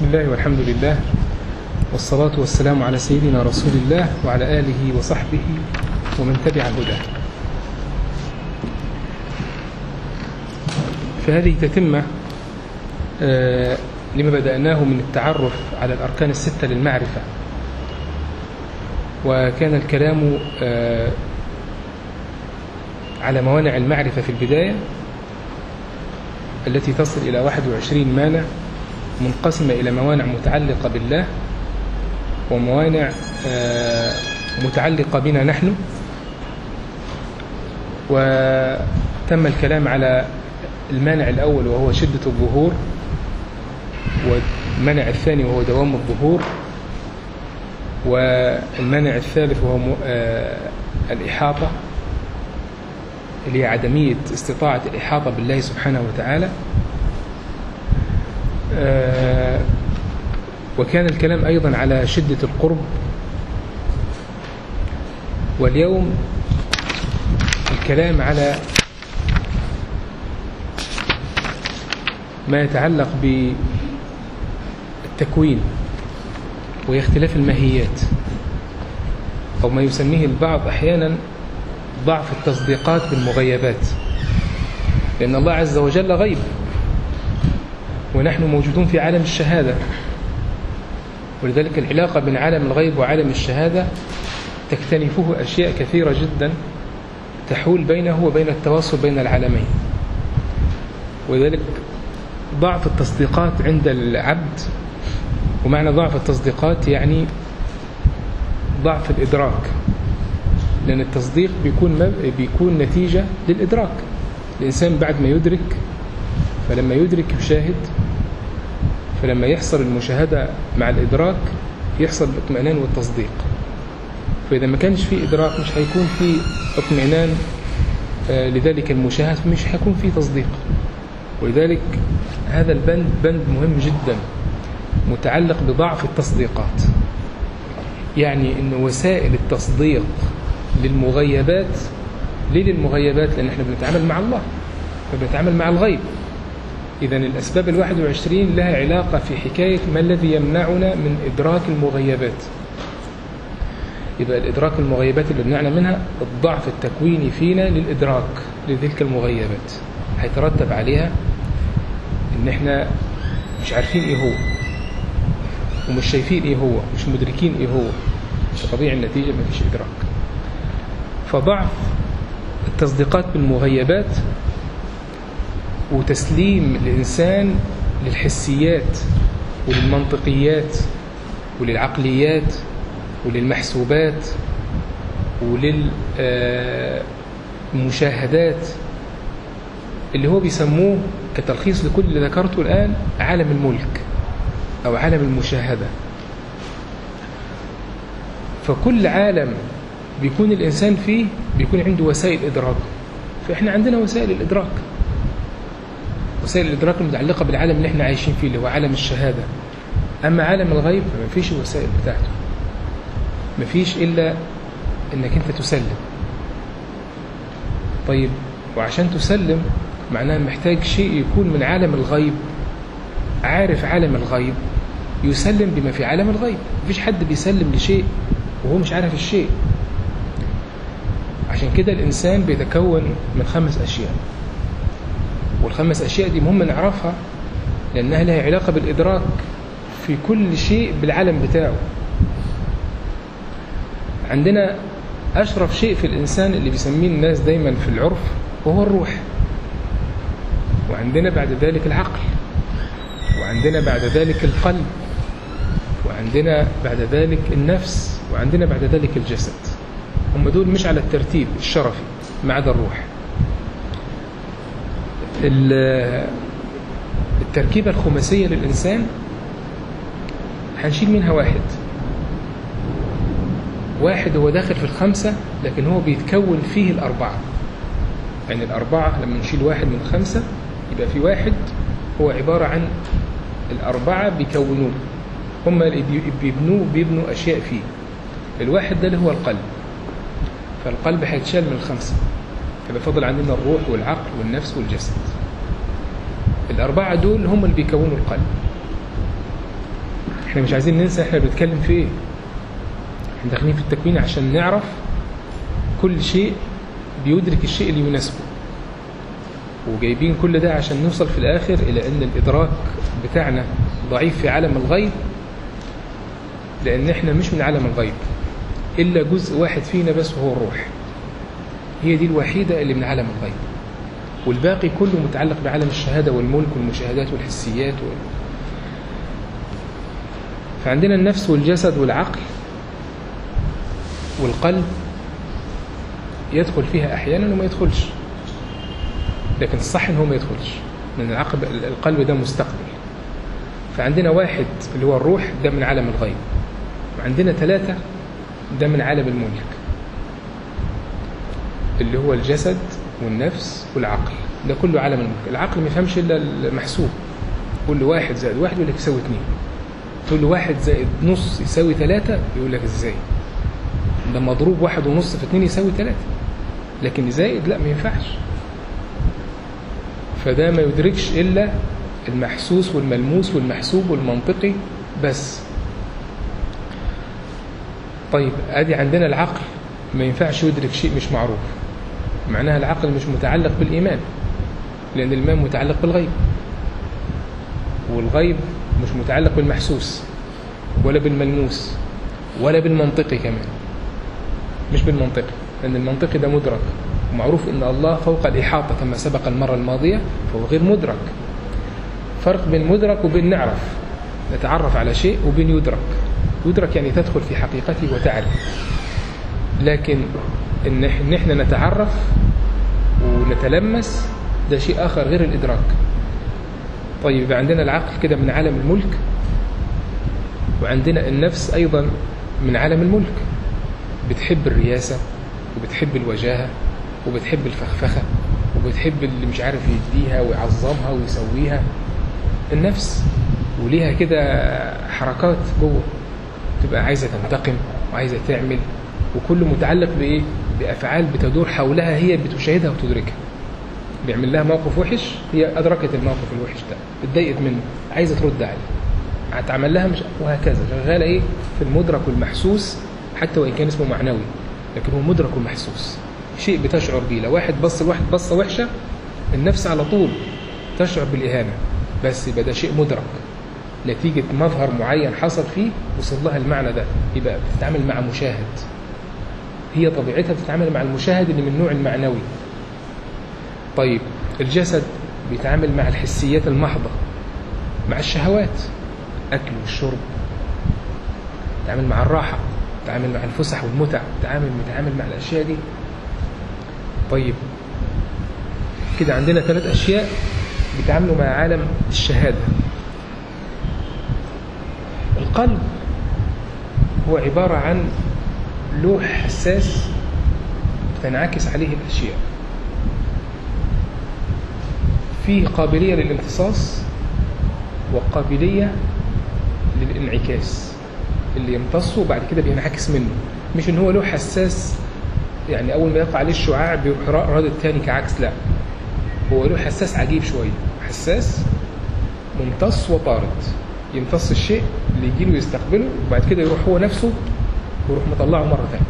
الله والحمد لله والصلاة والسلام على سيدنا رسول الله وعلى آله وصحبه ومن تبع هداه فهذه تتمة آه، لما بدأناه من التعرف على الأركان الستة للمعرفة وكان الكلام آه، على موانع المعرفة في البداية التي تصل إلى 21 مانع منقسمة إلى موانع متعلقة بالله وموانع آه، متعلقة بنا نحن وتم الكلام على المانع الأول وهو شدة الظهور والمانع الثاني وهو دوام الظهور والمانع الثالث وهو م- آه، الإحاطة اللي هي عدمية استطاعة الإحاطة بالله سبحانه وتعالى آه، وكان الكلام أيضا على شدة القرب واليوم الكلام على ما يتعلق بالتكوين وهي اختلاف الماهيات أو ما يسميه البعض أحيانا ضعف التصديقات بالمغيبات لأن الله عز وجل غيب ونحن موجودون في عالم الشهادة ولذلك العلاقة بين عالم الغيب وعالم الشهادة تكتنفه أشياء كثيرة جدا تحول بينه وبين التواصل بين العالمين ولذلك ضعف التصديقات عند العبد ومعنى ضعف التصديقات يعني ضعف الإدراك لأن التصديق بيكون مب... بيكون نتيجة للإدراك الإنسان بعد ما يدرك فلما يدرك يشاهد فلما يحصل المشاهدة مع الإدراك يحصل الاطمئنان والتصديق فإذا ما كانش في إدراك مش هيكون في اطمئنان آه، لذلك المشاهد مش هيكون في تصديق ولذلك هذا البند بند مهم جدا متعلق بضعف التصديقات يعني أن وسائل التصديق للمغيبات ليه للمغيبات لأن احنا بنتعامل مع الله فبنتعامل مع الغيب إذا الأسباب الواحد وعشرين لها علاقة في حكاية ما الذي يمنعنا من إدراك المغيبات يبقى الإدراك المغيبات اللي بنعنا منها الضعف التكويني فينا للإدراك لتلك المغيبات هيترتب عليها إن إحنا مش عارفين إيه هو ومش شايفين إيه هو مش مدركين إيه هو فطبيعي النتيجة مفيش إدراك فضعف التصديقات بالمغيبات وتسليم الإنسان للحسيات وللمنطقيات وللعقليات وللمحسوبات وللمشاهدات اللي هو بيسموه كتلخيص لكل اللي ذكرته الآن عالم الملك أو عالم المشاهدة فكل عالم بيكون الإنسان فيه بيكون عنده وسائل إدراك فإحنا عندنا وسائل الإدراك وسائل الإدراك المتعلقة بالعالم اللي احنا عايشين فيه اللي هو عالم الشهادة أما عالم الغيب فما فيش الوسائل بتاعته ما فيش إلا إنك أنت تسلم طيب وعشان تسلم معناها محتاج شيء يكون من عالم الغيب عارف عالم الغيب يسلم بما في عالم الغيب مفيش حد بيسلم لشيء وهو مش عارف الشيء عشان كده الإنسان بيتكون من خمس أشياء والخمس أشياء دي مهم نعرفها لأنها لها علاقة بالإدراك في كل شيء بالعالم بتاعه عندنا أشرف شيء في الإنسان اللي بيسميه الناس دايما في العرف وهو الروح وعندنا بعد ذلك العقل وعندنا بعد ذلك القلب وعندنا بعد ذلك النفس وعندنا بعد ذلك الجسد هم دول مش على الترتيب الشرفي ما عدا الروح ال- التركيبة الخماسية للإنسان هنشيل منها واحد واحد هو داخل في الخمسة لكن هو بيتكون فيه الأربعة يعني الأربعة لما نشيل واحد من خمسة يبقى في واحد هو عبارة عن الأربعة بيكونوه هم اللي بي- بيبنوه بيبنوا أشياء فيه الواحد ده اللي هو القلب فالقلب هيتشال من الخمسة يبقى فضل عندنا الروح والعقل والنفس والجسد الأربعة دول هم اللي بيكونوا القلب احنا مش عايزين ننسى احنا بنتكلم في ايه احنا داخلين في التكوين عشان نعرف كل شيء بيدرك الشيء اللي يناسبه وجايبين كل ده عشان نوصل في الآخر إلى أن الإدراك بتاعنا ضعيف في عالم الغيب لأن احنا مش من عالم الغيب إلا جزء واحد فينا بس وهو الروح هي دي الوحيدة اللي من عالم الغيب والباقي كله متعلق بعالم الشهادة والملك والمشاهدات والحسيات وال... فعندنا النفس والجسد والعقل والقلب يدخل فيها أحيانا وما يدخلش لكن الصح ان هو ما يدخلش لأن العقل القلب ده مستقبل فعندنا واحد اللي هو الروح ده من عالم الغيب وعندنا ثلاثة ده من عالم الملك اللي هو الجسد والنفس والعقل ده كله عالم الملك العقل ما يفهمش إلا المحسوب تقول له واحد زائد واحد يقول لك يساوي اثنين تقول له واحد زائد نص يساوي ثلاثة يقول لك ازاي ده مضروب واحد ونص في اثنين يساوي ثلاثة لكن زائد لا ما ينفعش فده ما يدركش إلا المحسوس والملموس والمحسوب والمنطقي بس طيب ادي عندنا العقل ما ينفعش يدرك شيء مش معروف معناها العقل مش متعلق بالإيمان لأن الإيمان متعلق بالغيب والغيب مش متعلق بالمحسوس ولا بالملموس ولا بالمنطقي كمان مش بالمنطقي لأن المنطقي ده مدرك ومعروف أن الله فوق الإحاطة كما سبق المرة الماضية فهو غير مدرك فرق بين مدرك وبين نعرف نتعرف على شيء وبين يدرك يدرك يعني تدخل في حقيقته وتعرف لكن ان احنا نتعرف ونتلمس ده شيء آخر غير الإدراك طيب يبقى عندنا العقل كده من عالم الملك وعندنا النفس أيضا من عالم الملك بتحب الرياسة وبتحب الوجاهة وبتحب الفخفخة وبتحب اللي مش عارف يديها ويعظمها ويسويها النفس وليها كده حركات جوه تبقى عايزة تنتقم وعايزة تعمل وكله متعلق بإيه؟ بأفعال بتدور حولها هي بتشاهدها وتدركها بيعمل لها موقف وحش هي أدركت الموقف الوحش ده اتضايقت منه عايزة ترد عليه هتعمل لها مش وهكذا شغالة إيه في المدرك والمحسوس حتى وإن كان اسمه معنوي لكن هو مدرك ومحسوس شيء بتشعر بيه لو واحد بص لواحد بصة وحشة النفس على طول تشعر بالإهانة بس يبقى ده شيء مدرك نتيجة مظهر معين حصل فيه وصل لها المعنى ده يبقى بتتعامل مع مشاهد هي طبيعتها بتتعامل مع المشاهد اللي من النوع المعنوي طيب الجسد بيتعامل مع الحسيات المحضة مع الشهوات أكل والشرب بيتعامل مع الراحة بيتعامل مع الفسح والمتع بيتعامل بيتعامل مع الأشياء دي طيب كده عندنا ثلاث أشياء بيتعاملوا مع عالم الشهادة القلب هو عبارة عن لوح حساس تنعكس عليه الأشياء فيه قابلية للامتصاص وقابلية للانعكاس اللي يمتصه بعد كده بينعكس منه مش ان هو لوح حساس يعني اول ما يقع عليه الشعاع بيروح راد التاني كعكس لا هو له حساس عجيب شوية حساس ممتص وطارد يمتص الشيء اللي يجي له يستقبله وبعد كده يروح هو نفسه ويروح مطلعه مرة ثانية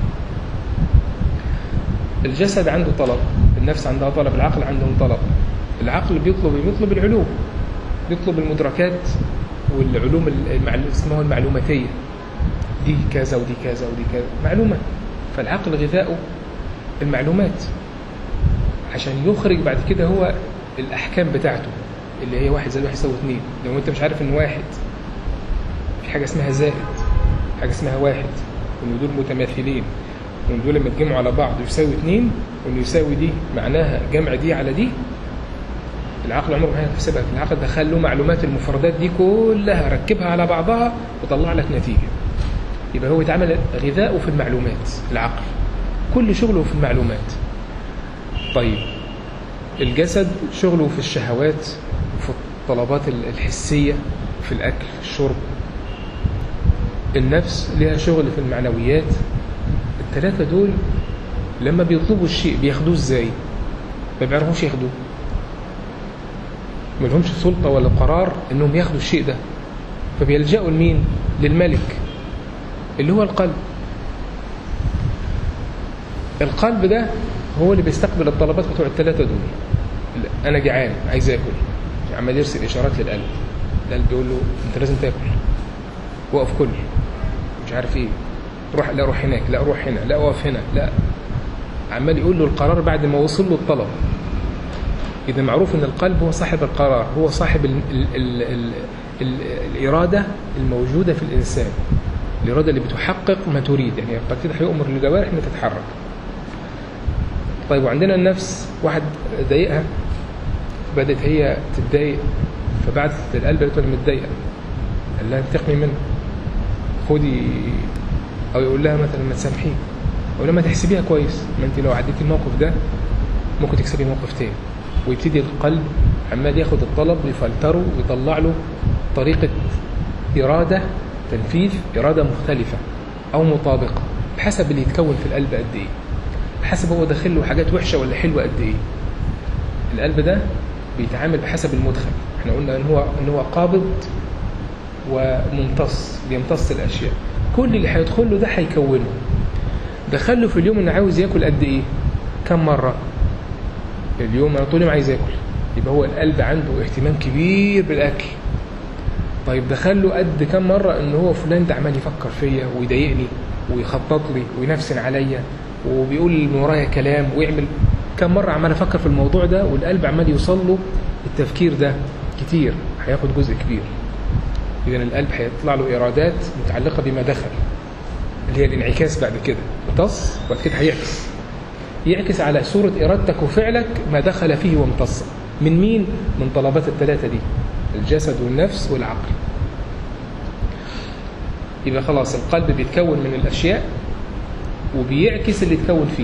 الجسد عنده طلب النفس عندها طلب العقل عندهم طلب العقل بيطلب بيطلب العلوم بيطلب المدركات والعلوم اسمها المعلوماتية دي كذا ودي كذا ودي كذا معلومة فالعقل غذاؤه المعلومات عشان يخرج بعد كده هو الأحكام بتاعته اللي هي واحد زائد واحد يساوي اثنين لو انت مش عارف ان واحد في حاجة اسمها زائد حاجة اسمها واحد وان دول متماثلين وان دول لما يتجمعوا على بعض يساوي اثنين وان يساوي دي معناها جمع دي على دي العقل عمره ما هيحسبها العقل دخل له معلومات المفردات دي كلها ركبها على بعضها وطلع لك نتيجة يبقى هو يتعمل غذاؤه في المعلومات العقل كل شغله في المعلومات طيب الجسد شغله في الشهوات في الطلبات الحسية في الأكل في الشرب النفس لها شغل في المعنويات الثلاثة دول لما بيطلبوا الشيء بياخدوه ازاي ما بيعرفوش ياخدوه ما لهمش سلطة ولا قرار انهم ياخدوا الشيء ده فبيلجأوا لمين للملك اللي هو القلب القلب ده هو اللي بيستقبل الطلبات بتوع الثلاثة دول أنا جعان عايز آكل عمال يرسل إشارات للقلب القلب بيقول له أنت لازم تاكل وقف كل مش عارف إيه روح لا روح هناك لا روح هنا لا اقف هنا لا عمال يقول له القرار بعد ما وصل له الطلب إذا معروف أن القلب هو صاحب القرار هو صاحب ال ال ال ال ال الإرادة الموجودة في الإنسان الإرادة اللي بتحقق ما تريد يعني بعد كده هيؤمر الجوارح أنها تتحرك طيب وعندنا النفس واحد ضايقها بدأت هي تتضايق فبعدت القلب قالت له أنا متضايقة قال لها انتقمي منه خدي أو يقول لها مثلا ما تسامحيه أو لما تحسبيها كويس ما أنت لو عديتي الموقف ده ممكن تكسبي موقف تاني ويبتدي القلب عمال ياخد الطلب ويفلتره ويطلع له طريقة إرادة تنفيذ إرادة مختلفة أو مطابقة بحسب اللي يتكون في القلب قد إيه بحسب هو داخل له حاجات وحشة ولا حلوة قد إيه القلب ده بيتعامل بحسب المدخل احنا قلنا ان هو ان هو قابض وممتص بيمتص الاشياء كل اللي هيدخل له ده هيكونه دخل له في اليوم انه عاوز ياكل قد ايه كم مره اليوم انا طول اليوم عايز اكل يبقى هو القلب عنده اهتمام كبير بالاكل طيب دخل له قد كم مره ان هو فلان ده عمال يفكر فيا ويضايقني ويخطط لي وينفسن عليا وبيقول من ورايا كلام ويعمل كم مره عمال افكر في الموضوع ده والقلب عمال يوصل له التفكير ده كتير هياخد جزء كبير اذا القلب هيطلع له ارادات متعلقه بما دخل اللي هي الانعكاس بعد كده امتص وبعد كده هيعكس يعكس على صورة إرادتك وفعلك ما دخل فيه وامتص من مين؟ من طلبات الثلاثة دي الجسد والنفس والعقل يبقى خلاص القلب بيتكون من الأشياء وبيعكس اللي اتكون فيه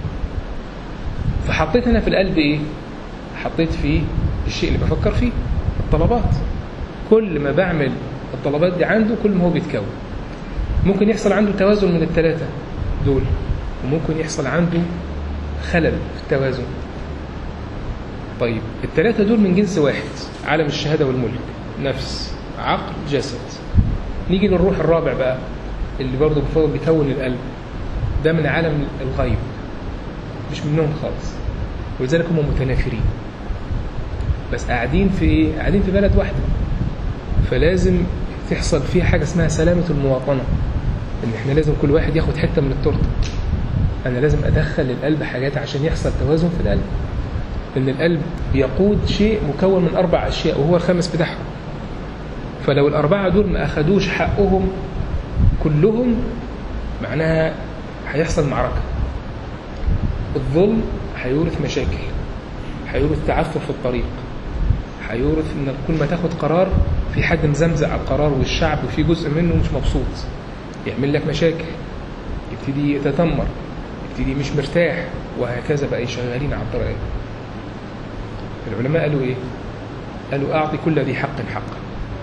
فحطيت هنا في القلب إيه؟ حطيت فيه الشيء اللي بفكر فيه الطلبات كل ما بعمل الطلبات دي عنده كل ما هو بيتكون ممكن يحصل عنده توازن من الثلاثة دول وممكن يحصل عنده خلل في التوازن طيب الثلاثة دول من جنس واحد عالم الشهادة والملك نفس عقل جسد نيجي للروح الرابع بقى اللي برضه بفضل بيكون القلب ده من عالم الغيب مش منهم خالص ولذلك هم متنافرين بس قاعدين في ايه؟ قاعدين في بلد واحدة فلازم تحصل فيه حاجة اسمها سلامة المواطنة ان احنا لازم كل واحد ياخد حتة من التورته أنا لازم أدخل للقلب حاجات عشان يحصل توازن في القلب لأن القلب بيقود شيء مكون من أربع أشياء وهو الخامس بتاعهم فلو الأربعة دول ما أخدوش حقهم كلهم معناها هيحصل معركة الظلم هيورث مشاكل هيورث تعفف في الطريق هيورث ان كل ما تاخد قرار في حد مزمزق على القرار والشعب وفي جزء منه مش مبسوط يعمل لك مشاكل يبتدي يتذمر يبتدي مش مرتاح وهكذا بقى شغالين على الطريق العلماء قالوا ايه قالوا اعطي كل ذي حق حقه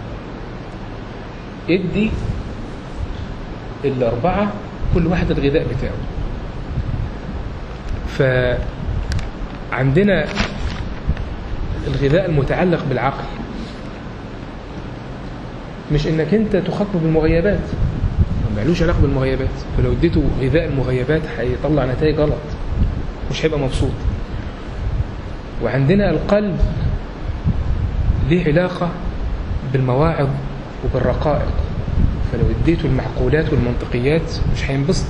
ادي الاربعه كل واحد الغذاء بتاعه فعندنا الغذاء المتعلق بالعقل مش انك انت تخاطبه بالمغيبات معلوش علاقه بالمغيبات فلو اديته غذاء المغيبات هيطلع نتائج غلط مش هيبقى مبسوط وعندنا القلب ليه علاقة بالمواعظ وبالرقائق فلو اديته المعقولات والمنطقيات مش هينبسط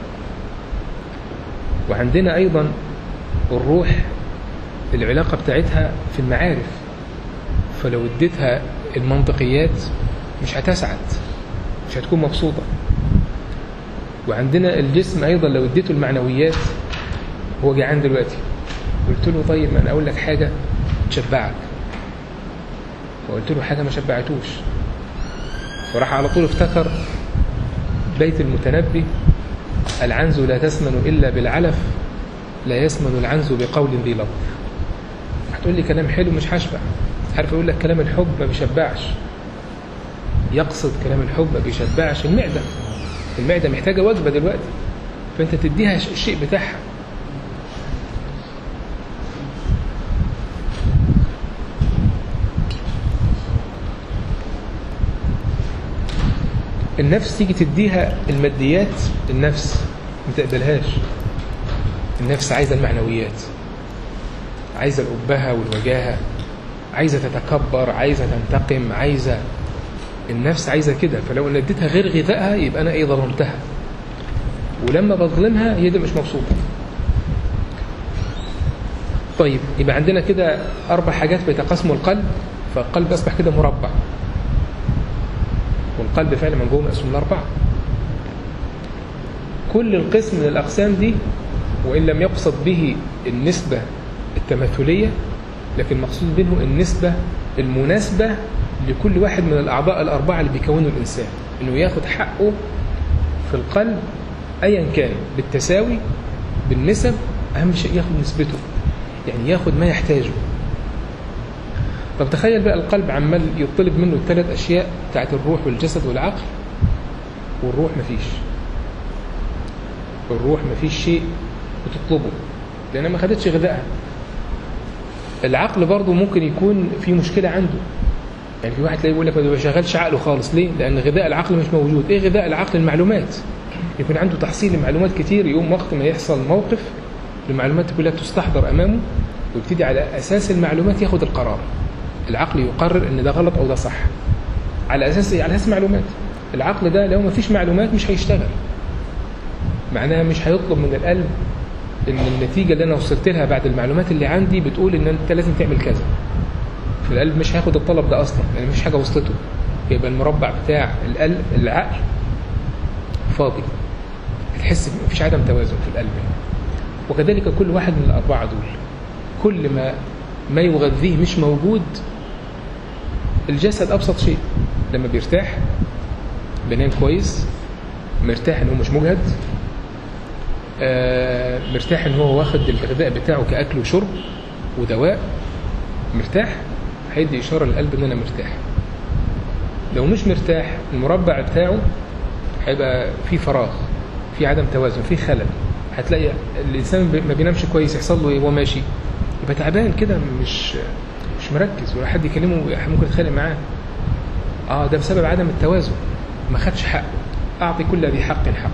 وعندنا أيضا الروح العلاقة بتاعتها في المعارف فلو اديتها المنطقيات مش هتسعد مش هتكون مبسوطة وعندنا الجسم أيضا لو اديته المعنويات هو جعان دلوقتي قلت له طيب ما أنا أقول لك حاجة تشبعك وقلت له حاجة ما شبعتوش فراح على طول افتكر بيت المتنبي العنز لا تسمن إلا بالعلف لا يسمن العنز بقول ذي لطف هتقول لي كلام حلو مش هشبع عارف يقول لك كلام الحب ما بيشبعش يقصد كلام الحب ما بيشبعش المعدة المعدة محتاجة وجبة دلوقتي فأنت تديها الشيء بتاعها النفس تيجي تديها الماديات النفس ما تقبلهاش النفس عايزة المعنويات عايزة الأبهة والوجاهة عايزة تتكبر عايزة تنتقم عايزة النفس عايزة كده فلو أن اديتها غير غذائها يبقى أنا إيه ظلمتها ولما بظلمها هي دي مش مبسوطة طيب يبقى عندنا كده أربع حاجات بيتقاسموا القلب فالقلب أصبح كده مربع والقلب فعلا من جوه مقسوم لأربعة كل القسم من الأقسام دي وإن لم يقصد به النسبة التماثلية لكن مقصود منه النسبة المناسبة لكل واحد من الأعضاء الأربعة اللي بيكونوا الإنسان إنه ياخد حقه في القلب أيا كان بالتساوي بالنسب أهم شيء ياخد نسبته يعني ياخد ما يحتاجه طب تخيل بقى القلب عمال يطلب منه الثلاث أشياء بتاعت الروح والجسد والعقل والروح مفيش الروح مفيش شيء بتطلبه لأنها ما خدتش غذائها العقل برضه ممكن يكون في مشكلة عنده يعني في واحد تلاقيه يقول لك ما بيشغلش عقله خالص ليه؟ لأن غذاء العقل مش موجود إيه غذاء العقل المعلومات يكون عنده تحصيل لمعلومات كتير يقوم وقت ما يحصل موقف المعلومات كلها تستحضر أمامه ويبتدي على أساس المعلومات ياخد القرار العقل يقرر ان ده غلط او ده صح على اساس ايه على اساس معلومات العقل ده لو ما فيش معلومات مش هيشتغل معناها مش هيطلب من القلب ان النتيجه اللي انا وصلت لها بعد المعلومات اللي عندي بتقول ان انت لازم تعمل كذا فالقلب مش هياخد الطلب ده اصلا لان يعني مفيش حاجه وصلته يبقى المربع بتاع القلب العقل فاضي تحس مفيش عدم توازن في القلب وكذلك كل واحد من الاربعه دول كل ما ما يغذيه مش موجود الجسد أبسط شيء لما بيرتاح بينام كويس مرتاح ان هو مش مجهد آه مرتاح ان هو واخد الغذاء بتاعه كأكل وشرب ودواء مرتاح هيدي إشارة للقلب ان انا مرتاح لو مش مرتاح المربع بتاعه هيبقى في فراغ في عدم توازن في خلل هتلاقي الانسان ما بينامش كويس يحصل له ايه وهو ماشي يبقى تعبان كده مش مش مركز ولا حد يكلمه ممكن يتخانق معاه اه ده بسبب عدم التوازن ما خدش حقه اعطي كل ذي حق حق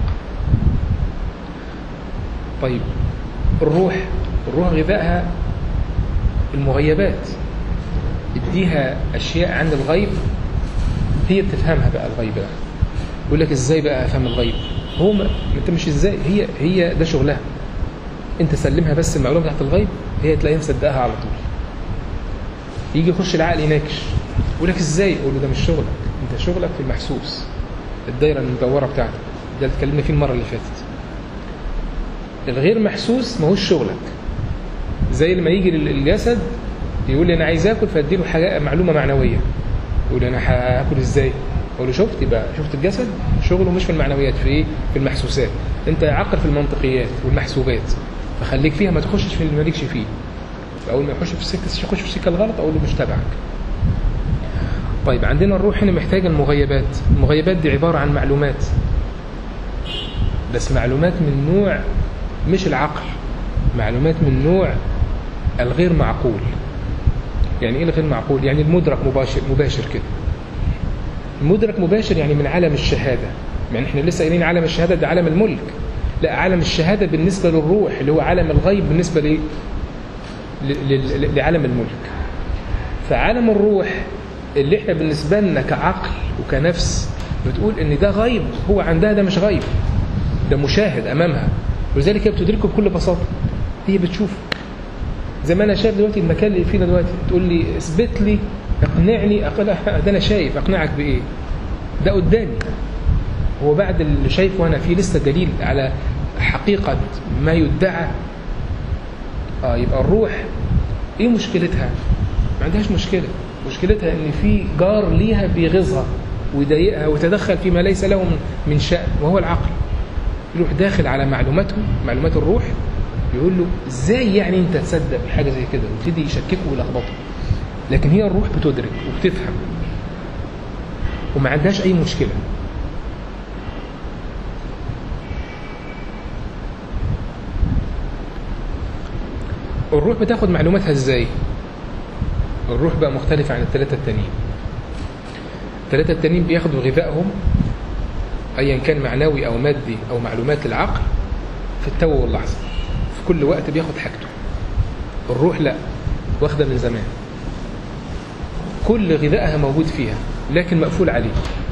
طيب الروح الروح غذائها المغيبات اديها اشياء عن الغيب هي بتفهمها بقى الغيب ده يقول لك ازاي بقى افهم الغيب هو ما انت مش ازاي هي هي ده شغلها انت سلمها بس المعلومه بتاعت الغيب هي تلاقيها مصدقها على طول يجي يخش العقل يناقش يقول لك ازاي اقول له ده مش شغلك انت شغلك في المحسوس الدايره المدوره بتاعتك ده اللي اتكلمنا فيه المره اللي فاتت الغير محسوس ما هوش شغلك زي لما يجي الجسد يقول لي انا عايز اكل فاديله حاجه معلومه معنويه يقول لي انا هاكل ازاي اقول له شفت يبقى شفت الجسد شغله مش في المعنويات في ايه في المحسوسات انت عقل في المنطقيات والمحسوبات فخليك فيها ما تخشش في اللي مالكش فيه اول ما يخش في السكه يخش في السكه الغلط اقول له مش تبعك طيب عندنا الروح هنا محتاجه المغيبات المغيبات دي عباره عن معلومات بس معلومات من نوع مش العقل معلومات من نوع الغير معقول يعني ايه الغير معقول يعني المدرك مباشر مباشر كده المدرك مباشر يعني من عالم الشهاده يعني احنا لسه قايلين عالم الشهاده ده عالم الملك لا عالم الشهاده بالنسبه للروح اللي هو عالم الغيب بالنسبه ل لعالم الملك فعالم الروح اللي احنا بالنسبة لنا كعقل وكنفس بتقول ان ده غيب هو عندها ده مش غيب ده مشاهد امامها ولذلك هي بتدركه بكل بساطة هي بتشوف زي ما انا شايف دلوقتي المكان اللي فينا دلوقتي تقول لي اثبت لي اقنعني أقول ده انا شايف اقنعك بايه ده قدامي هو بعد اللي شايفه انا في لسه دليل على حقيقة ما يدعى اه يبقى الروح ايه مشكلتها ما عندهاش مشكله مشكلتها ان في جار ليها بيغيظها ويضايقها ويتدخل فيما ليس له من شأن وهو العقل يروح داخل على معلوماته معلومات الروح يقول له ازاي يعني انت تصدق بحاجه زي كده ويبتدي يشككه ويلخبطه لكن هي الروح بتدرك وبتفهم وما عندهاش اي مشكله الروح بتاخد معلوماتها ازاي الروح بقى مختلفة عن الثلاثة التانيين الثلاثة التانيين بياخدوا غذائهم أيا كان معنوي أو مادي أو معلومات العقل في التو واللحظة في كل وقت بياخد حاجته الروح لا واخدة من زمان كل غذائها موجود فيها لكن مقفول عليه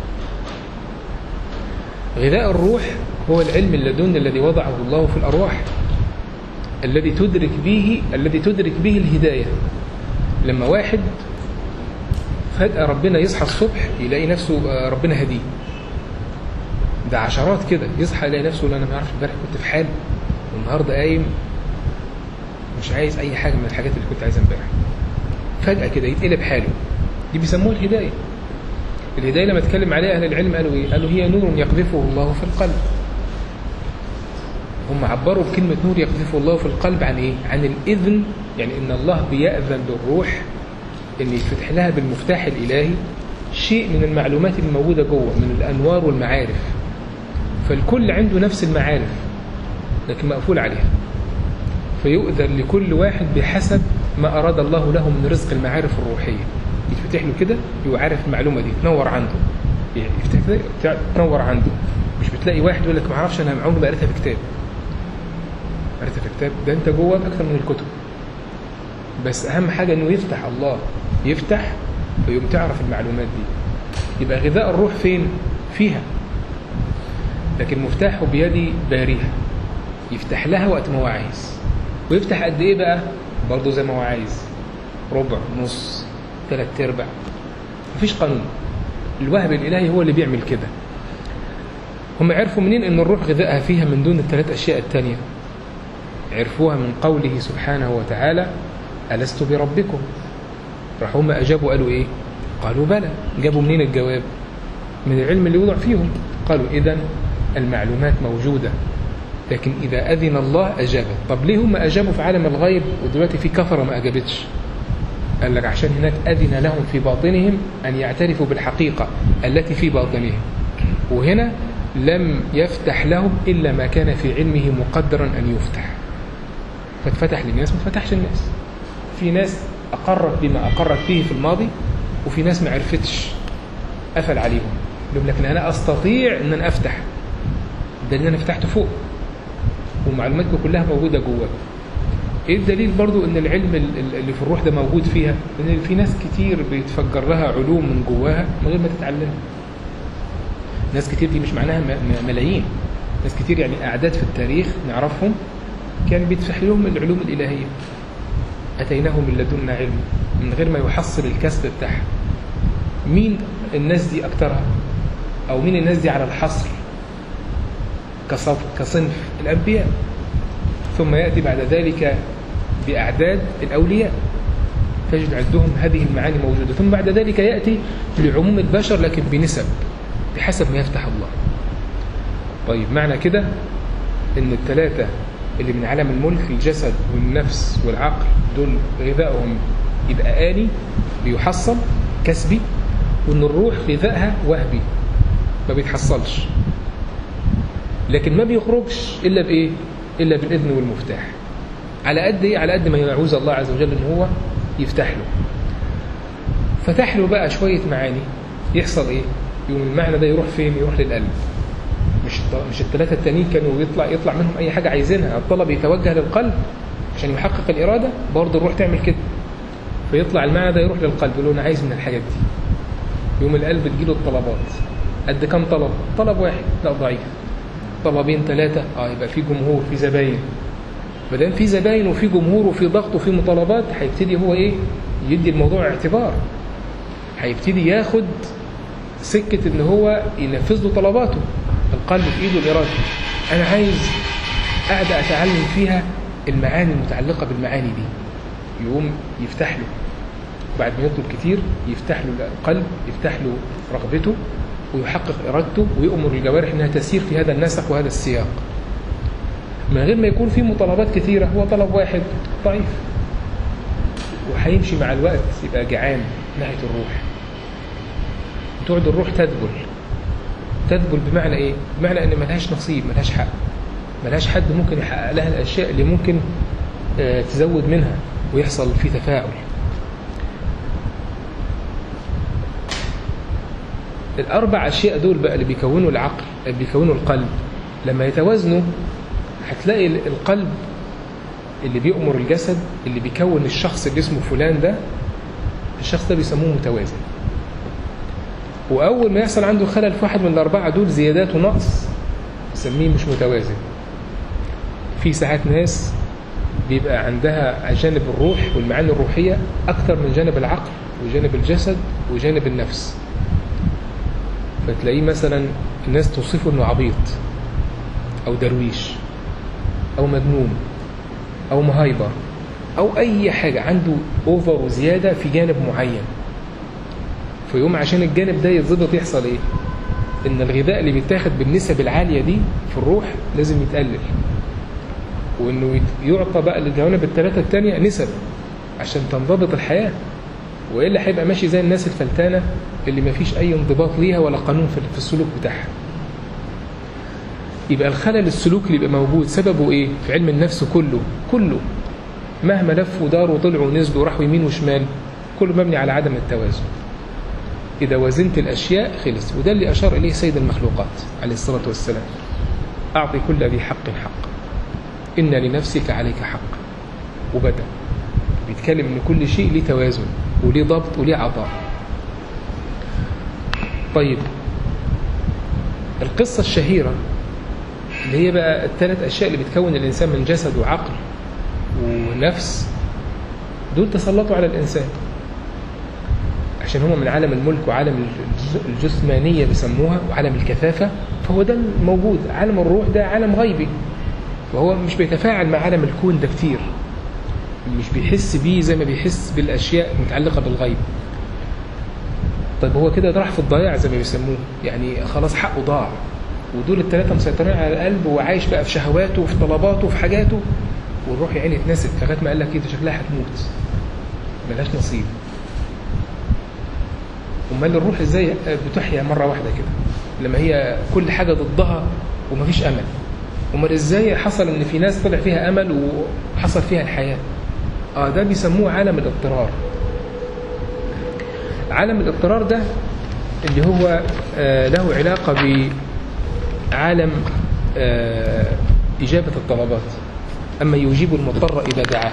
غذاء الروح هو العلم اللدن الذي وضعه الله في الأرواح الذي تدرك به الذي تدرك به الهداية لما واحد فجأة ربنا يصحى الصبح يلاقي نفسه ربنا هديه ده عشرات كده يصحى يلاقي نفسه انا ما اعرفش امبارح كنت في حال والنهارده قايم مش عايز اي حاجه من الحاجات اللي كنت عايزها امبارح فجأة كده يتقلب حاله دي بيسموها الهداية الهداية لما اتكلم عليها أهل العلم قالوا إيه؟ قالوا هي نور يقذفه الله في القلب هم عبروا بكلمة نور يقذفه الله في القلب عن إيه؟ عن الإذن يعني إن الله بيأذن للروح إن يفتح لها بالمفتاح الإلهي شيء من المعلومات الموجودة جوه من الأنوار والمعارف فالكل عنده نفس المعارف لكن مقفول عليها فيؤذن لكل واحد بحسب ما أراد الله له من رزق المعارف الروحية يتفتح له كده يبقى عارف المعلومة دي تنور عنده يعني يفتح كده تنور عنده مش بتلاقي واحد يقول لك ما اعرفش انا عمري ما قريتها في كتاب قريتها في كتاب ده انت جواك اكتر من الكتب بس اهم حاجة انه يفتح الله يفتح فيقوم تعرف المعلومات دي يبقى غذاء الروح فين فيها لكن مفتاحه بيدي باريها يفتح لها وقت ما هو عايز ويفتح قد ايه بقى برضه زي ما هو عايز ربع نص ثلاث ارباع مفيش قانون الوهب الالهي هو اللي بيعمل كده هم عرفوا منين ان الروح غذائها فيها من دون الثلاث اشياء التانية عرفوها من قوله سبحانه وتعالى ألست بربكم راح هم أجابوا قالوا إيه قالوا بلى جابوا منين الجواب من العلم اللي وضع فيهم قالوا إذا المعلومات موجودة لكن إذا أذن الله أجابت طب ليه هم أجابوا في عالم الغيب ودلوقتي في كفرة ما أجابتش قال لك عشان هناك أذن لهم في باطنهم أن يعترفوا بالحقيقة التي في باطنهم وهنا لم يفتح لهم إلا ما كان في علمه مقدرا أن يفتح فاتفتح للناس ما فتحش الناس في ناس أقرت بما أقرت فيه في الماضي وفي ناس ما عرفتش قفل عليهم يقول لكن أنا أستطيع أن أنا أفتح ده اللي أنا فتحته فوق ومعلوماتكم كلها موجودة جواك ايه الدليل برضو ان العلم اللي في الروح ده موجود فيها ان في ناس كتير بيتفجر لها علوم من جواها من غير ما تتعلمها ناس كتير دي مش معناها ملايين ناس كتير يعني اعداد في التاريخ نعرفهم كان بيتفتح لهم العلوم الالهيه اتيناه من لدنا علم من غير ما يحصل الكسب بتاعها مين الناس دي اكترها او مين الناس دي على الحصر كصف كصنف الانبياء ثم يأتي بعد ذلك بأعداد الأولياء تجد عندهم هذه المعاني موجودة ثم بعد ذلك يأتي لعموم البشر لكن بنسب بحسب ما يفتح الله طيب معنى كده ان الثلاثة اللي من عالم الملك الجسد والنفس والعقل دول غذائهم يبقى آلي بيحصل كسبي وان الروح غذائها وهبي ما بيتحصلش لكن ما بيخرجش إلا بإيه إلا بالإذن والمفتاح على قد إيه على قد ما يعوز الله عز وجل إن هو يفتح له فتح له بقى شوية معاني يحصل إيه يوم المعنى ده يروح فين يروح للقلب مش مش الثلاثة التانيين كانوا يطلع يطلع منهم أي حاجة عايزينها الطلب يتوجه للقلب عشان يحقق الإرادة برضه الروح تعمل كده فيطلع المعنى ده يروح للقلب يقول له أنا عايز من الحاجات دي يوم القلب تجيله الطلبات قد كم طلب طلب واحد لا ضعيف طلبين ثلاثة اه يبقى في جمهور في زباين ما دام في زباين وفي جمهور وفي ضغط وفي مطالبات هيبتدي هو ايه يدي الموضوع اعتبار هيبتدي ياخد سكة ان هو ينفذ له طلباته القلب في ايده الاراده انا عايز قاعدة اتعلم فيها المعاني المتعلقة بالمعاني دي يقوم يفتح له بعد ما يطلب كتير يفتح له القلب يفتح له رغبته ويحقق إرادته ويأمر الجوارح أنها تسير في هذا النسق وهذا السياق من غير ما يكون في مطالبات كثيرة هو طلب واحد ضعيف وهيمشي مع الوقت يبقى جعان ناحية الروح تقعد الروح تذبل تذبل بمعنى ايه؟ بمعنى ان ملهاش نصيب ملهاش حق ملهاش حد ممكن يحقق لها الاشياء اللي ممكن آه تزود منها ويحصل في تفاعل الأربع أشياء دول بقى اللي بيكونوا العقل اللي بيكونوا القلب لما يتوازنوا هتلاقي القلب اللي بيأمر الجسد اللي بيكون الشخص اللي اسمه فلان ده الشخص ده بيسموه متوازن وأول ما يحصل عنده خلل في واحد من الأربعة دول زيادات ونقص نسميه مش متوازن في ساعات ناس بيبقى عندها جانب الروح والمعاني الروحية أكثر من جانب العقل وجانب الجسد وجانب النفس فتلاقيه مثلا الناس توصفه انه عبيط او درويش او مجنون او مهايبر او اي حاجة عنده اوفر وزيادة في جانب معين فيقوم عشان الجانب ده يتظبط يحصل ايه ان الغذاء اللي بيتاخد بالنسب العالية دي في الروح لازم يتقلل وانه يعطى بقى للجوانب الثلاثة التانية نسب عشان تنضبط الحياة وإلا هيبقى ماشي زي الناس الفلتانة اللي ما فيش أي انضباط ليها ولا قانون في السلوك بتاعها يبقى الخلل السلوكي اللي يبقى موجود سببه إيه في علم النفس كله كله مهما لفوا وداروا وطلعوا ونزلوا وراحوا يمين وشمال كله مبني على عدم التوازن إذا وزنت الأشياء خلص وده اللي أشار إليه سيد المخلوقات عليه الصلاة والسلام أعطي كل ذي حق حق إن لنفسك عليك حق وبدأ بيتكلم إن كل شيء ليه توازن وليه ضبط وليه عطاء طيب القصة الشهيرة اللي هي بقى الثلاث أشياء اللي بتكون الإنسان من جسد وعقل ونفس دول تسلطوا على الإنسان عشان هم من عالم الملك وعالم الجسمانية بيسموها وعالم الكثافة فهو ده الموجود عالم الروح ده عالم غيبي وهو مش بيتفاعل مع عالم الكون ده كتير مش بيحس بيه زي ما بيحس بالأشياء متعلقة بالغيب طيب هو كده راح في الضياع زي ما بيسموه يعني خلاص حقه ضاع ودول الثلاثة مسيطرين على القلب وعايش بقى في شهواته وفي طلباته وفي حاجاته والروح يا عيني اتنست لغاية ما قال لك ايه ده شكلها هتموت ملهاش نصيب امال الروح ازاي بتحيا مرة واحدة كده لما هي كل حاجة ضدها ومفيش أمل امال ازاي حصل ان في ناس طلع فيها أمل وحصل فيها الحياة اه ده بيسموه عالم الاضطرار عالم الاضطرار ده اللي هو آه له علاقة بعالم آه إجابة الطلبات أما يجيب المضطر إذا دعاه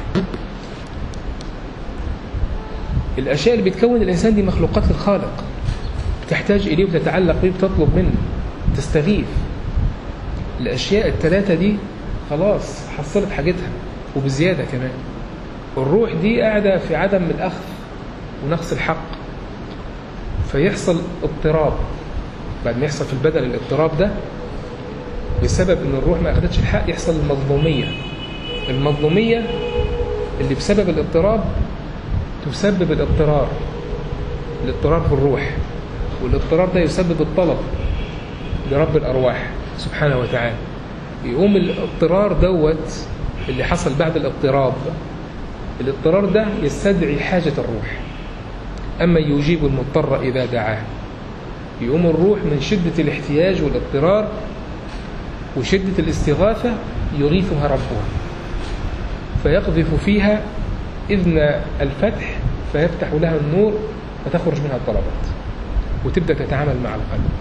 الأشياء اللي بتكون الإنسان دي مخلوقات الخالق تحتاج إليه وتتعلق به وتطلب منه تستغيث الأشياء الثلاثة دي خلاص حصلت حاجتها وبزيادة كمان الروح دي قاعدة في عدم الأخذ ونقص الحق فيحصل اضطراب بعد ما يحصل في البدن الاضطراب ده بسبب ان الروح ما اخدتش الحق يحصل المظلومية المظلومية اللي بسبب الاضطراب تسبب الاضطرار الاضطرار في الروح والاضطرار ده يسبب الطلب لرب الأرواح سبحانه وتعالى يقوم الاضطرار دوت اللي حصل بعد الاضطراب الاضطرار ده يستدعي حاجة الروح أما يجيب المضطر إذا دعاه يقوم الروح من شدة الاحتياج والاضطرار وشدة الاستغاثة يغيثها ربها فيقذف فيها إذن الفتح فيفتح لها النور فتخرج منها الطلبات وتبدأ تتعامل مع القلب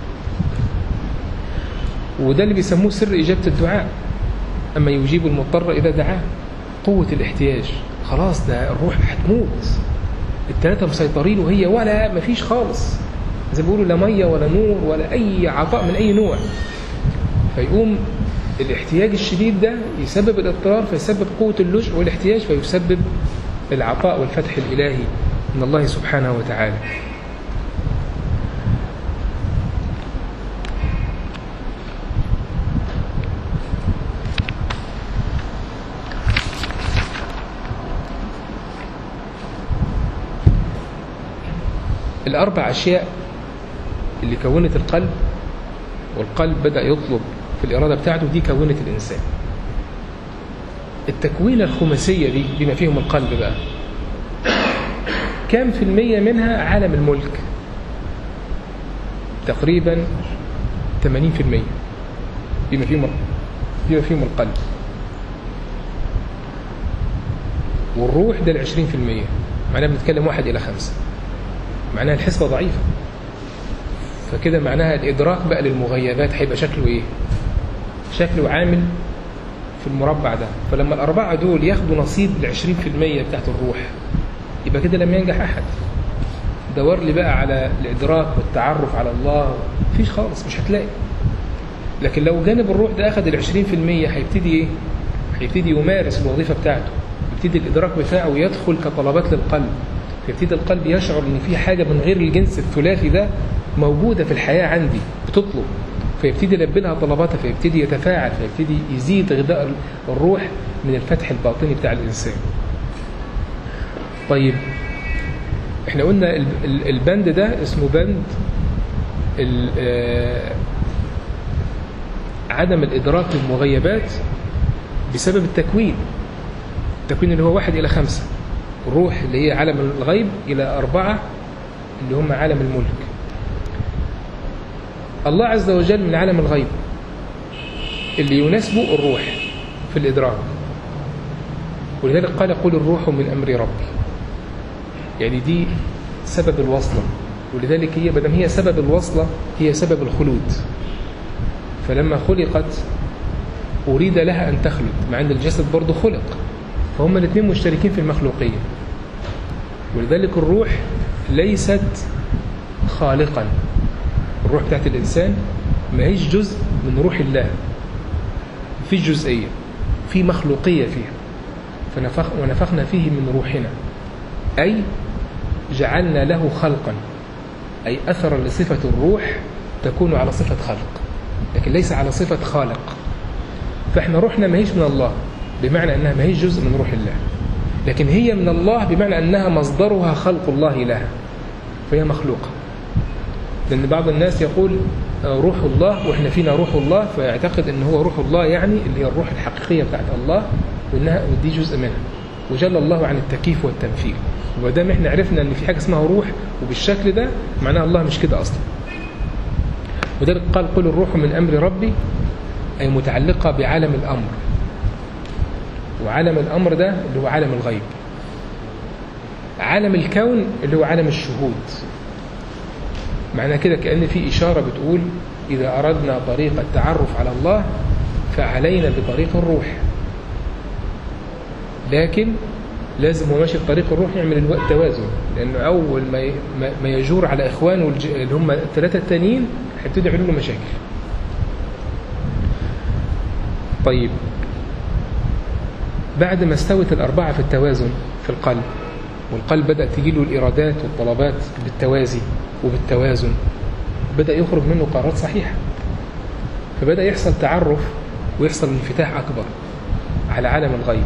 وده اللي بيسموه سر إجابة الدعاء أما يجيب المضطر إذا دعاه قوة الاحتياج خلاص ده الروح هتموت الثلاثة مسيطرين وهي ولا مفيش خالص زي ما بيقولوا لا مية ولا نور ولا أي عطاء من أي نوع فيقوم الاحتياج الشديد ده يسبب الاضطرار فيسبب قوة اللجء والاحتياج فيسبب العطاء والفتح الإلهي من الله سبحانه وتعالى الأربع أشياء اللي كونت القلب والقلب بدأ يطلب في الإرادة بتاعته دي كونت الإنسان التكوين الخماسية دي بما فيهم القلب بقى كام في المية منها عالم الملك تقريبا 80% بما فيهم بما فيهم القلب والروح ده العشرين في المية معناه بنتكلم واحد إلى خمسة معناها الحسبة ضعيفة فكده معناها الإدراك بقى للمغيبات هيبقى شكله إيه شكله عامل في المربع ده فلما الأربعة دول ياخدوا نصيب العشرين في المية بتاعت الروح يبقى كده لم ينجح أحد دور لي بقى على الإدراك والتعرف على الله مفيش خالص مش هتلاقي لكن لو جانب الروح ده أخذ العشرين في المية هيبتدي إيه هيبتدي يمارس الوظيفة بتاعته يبتدي الإدراك بتاعه يدخل كطلبات للقلب يبتدي القلب يشعر ان في حاجه من غير الجنس الثلاثي ده موجوده في الحياه عندي بتطلب فيبتدي يلبي لها طلباتها فيبتدي يتفاعل فيبتدي يزيد غذاء الروح من الفتح الباطني بتاع الانسان. طيب احنا قلنا البند ده اسمه بند عدم الادراك للمغيبات بسبب التكوين التكوين اللي هو واحد الى خمسه الروح اللي هي عالم الغيب إلى أربعة اللي هم عالم الملك الله عز وجل من عالم الغيب اللي يناسبه الروح في الإدراك ولذلك قال قل الروح من أمر ربي يعني دي سبب الوصلة ولذلك هي بدم هي سبب الوصلة هي سبب الخلود فلما خلقت أريد لها أن تخلد مع أن الجسد برضه خلق فهم الاثنين مشتركين في المخلوقية ولذلك الروح ليست خالقا الروح بتاعت الإنسان ما هيش جزء من روح الله في جزئية في مخلوقية فيها فنفخ ونفخنا فيه من روحنا أي جعلنا له خلقا أي أثرا لصفة الروح تكون على صفة خلق لكن ليس على صفة خالق فإحنا روحنا ما هيش من الله بمعنى أنها ما هيش جزء من روح الله لكن هي من الله بمعنى أنها مصدرها خلق الله لها فهي مخلوقة لأن بعض الناس يقول روح الله وإحنا فينا روح الله فيعتقد أن هو روح الله يعني اللي هي الروح الحقيقية بتاعت الله وإنها ودي جزء منها وجل الله عن التكييف والتمثيل ودام احنا عرفنا ان في حاجه اسمها روح وبالشكل ده معناها الله مش كده اصلا وذلك قال قل الروح من امر ربي اي متعلقه بعالم الامر وعالم الأمر ده اللي هو عالم الغيب عالم الكون اللي هو عالم الشهود معنى كده كأن في إشارة بتقول إذا أردنا طريق التعرف على الله فعلينا بطريق الروح لكن لازم هو ماشي بطريق الروح يعمل الوقت توازن لأنه أول ما ما يجور على إخوانه اللي هم الثلاثة التانيين هيبتدوا يعملوا له مشاكل طيب بعد ما استوت الأربعة في التوازن في القلب والقلب بدأ تجي له الإرادات والطلبات بالتوازي وبالتوازن بدأ يخرج منه قرارات صحيحة فبدأ يحصل تعرف ويحصل انفتاح أكبر على عالم الغيب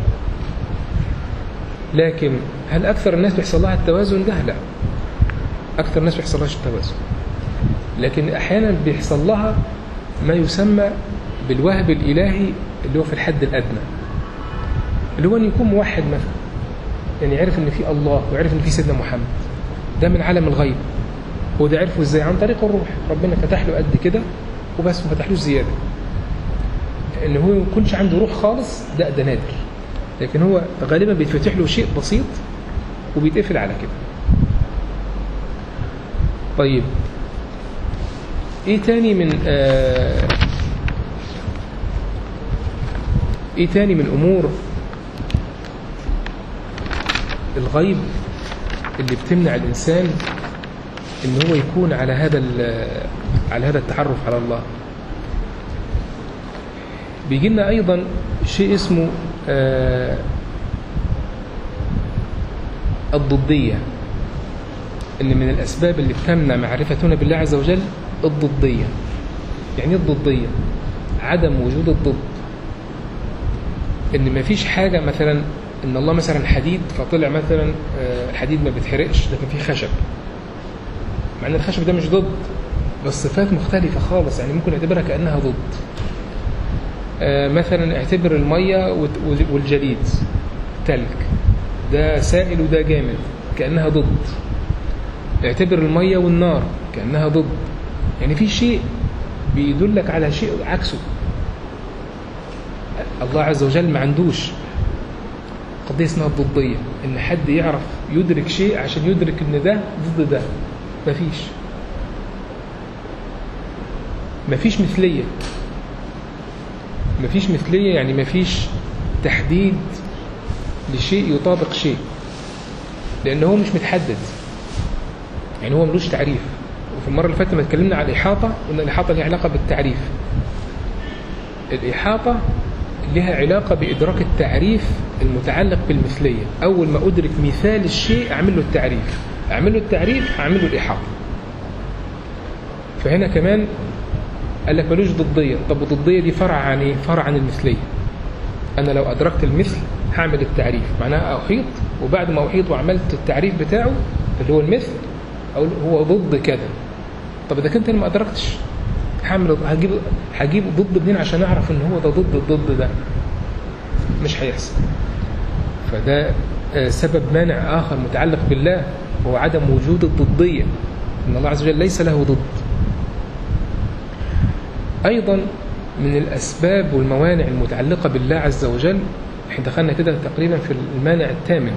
لكن هل أكثر الناس بيحصل لها التوازن ده؟ لا أكثر الناس بيحصل لهاش التوازن لكن أحيانا بيحصل لها ما يسمى بالوهب الإلهي اللي هو في الحد الأدنى اللي هو أن يكون موحد مثلا يعني عرف أن في الله وعرف أن في سيدنا محمد ده من عالم الغيب هو ده عرفه ازاي عن طريق الروح ربنا فتح له قد كده وبس ما فتحلوش زيادة ان هو ما يكونش عنده روح خالص ده ده نادر لكن هو غالبا بيتفتح له شيء بسيط وبيتقفل على كده طيب ايه تاني من آه ايه تاني من امور الغيب اللي بتمنع الانسان ان هو يكون على هذا على هذا التعرف على الله بيجي لنا ايضا شيء اسمه آه الضديه ان من الاسباب اللي بتمنع معرفتنا بالله عز وجل الضديه يعني ايه الضديه عدم وجود الضد ان ما فيش حاجه مثلا ان الله مثلا حديد فطلع مثلا الحديد ما بيتحرقش لكن فيه خشب مع ان الخشب ده مش ضد بس صفات مختلفه خالص يعني ممكن نعتبرها كانها ضد مثلا اعتبر الميه والجليد تلج ده سائل وده جامد كانها ضد اعتبر الميه والنار كانها ضد يعني في شيء بيدلك على شيء عكسه الله عز وجل ما عندوش قضية اسمها الضدية إن حد يعرف يدرك شيء عشان يدرك إن ده ضد ده مفيش مفيش مثلية مفيش مثلية يعني مفيش تحديد لشيء يطابق شيء لأنه هو مش متحدد يعني هو ملوش تعريف وفي المرة اللي فاتت لما اتكلمنا على الإحاطة قلنا الإحاطة لها علاقة بالتعريف الإحاطة لها علاقة بإدراك التعريف المتعلق بالمثلية أول ما أدرك مثال الشيء أعمل له التعريف أعمل له التعريف أعمل له الإحاطة فهنا كمان قال لك ملوش ضدية طب الضدية دي فرع عن إيه؟ فرع عن المثلية أنا لو أدركت المثل هعمل التعريف معناها أحيط وبعد ما أحيط وعملت التعريف بتاعه اللي هو المثل أقول هو ضد كذا طب إذا كنت أنا ما أدركتش هعمل هجيب هجيب ضد منين عشان أعرف إن هو ده ضد الضد ده مش هيحصل فده سبب مانع آخر متعلق بالله هو عدم وجود الضدية إن الله عز وجل ليس له ضد أيضا من الأسباب والموانع المتعلقة بالله عز وجل احنا دخلنا كده تقريبا في المانع الثامن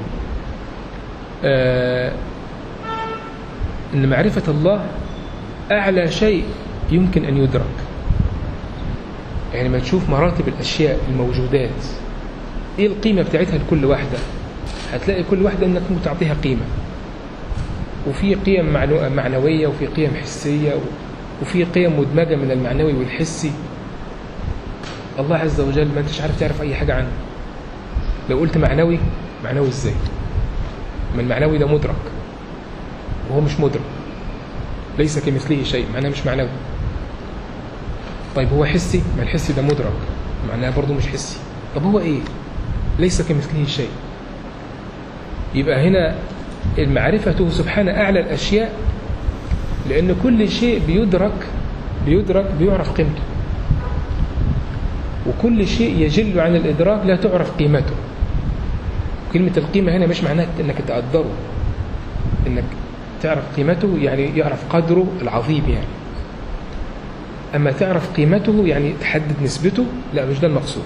آه أن معرفة الله أعلى شيء يمكن أن يدرك يعني ما تشوف مراتب الأشياء الموجودات إيه القيمة بتاعتها لكل واحدة هتلاقي كل واحدة أنك تعطيها قيمة وفي قيم معنوية وفي قيم حسية وفي قيم مدمجة من المعنوي والحسي الله عز وجل ما انتش عارف تعرف أي حاجة عنه لو قلت معنوي معنوي ازاي ما المعنوي ده مدرك وهو مش مدرك ليس كمثله شيء معناه مش معنوي طيب هو حسي ما الحسي ده مدرك معناه برضه مش حسي طب هو ايه ليس كمثله شيء يبقى هنا معرفته سبحانه أعلى الأشياء لأن كل شيء بيدرك بيدرك بيعرف قيمته وكل شيء يجل عن الإدراك لا تعرف قيمته كلمة القيمة هنا مش معناها أنك تقدره أنك تعرف قيمته يعني يعرف قدره العظيم يعني أما تعرف قيمته يعني تحدد نسبته لا مش ده المقصود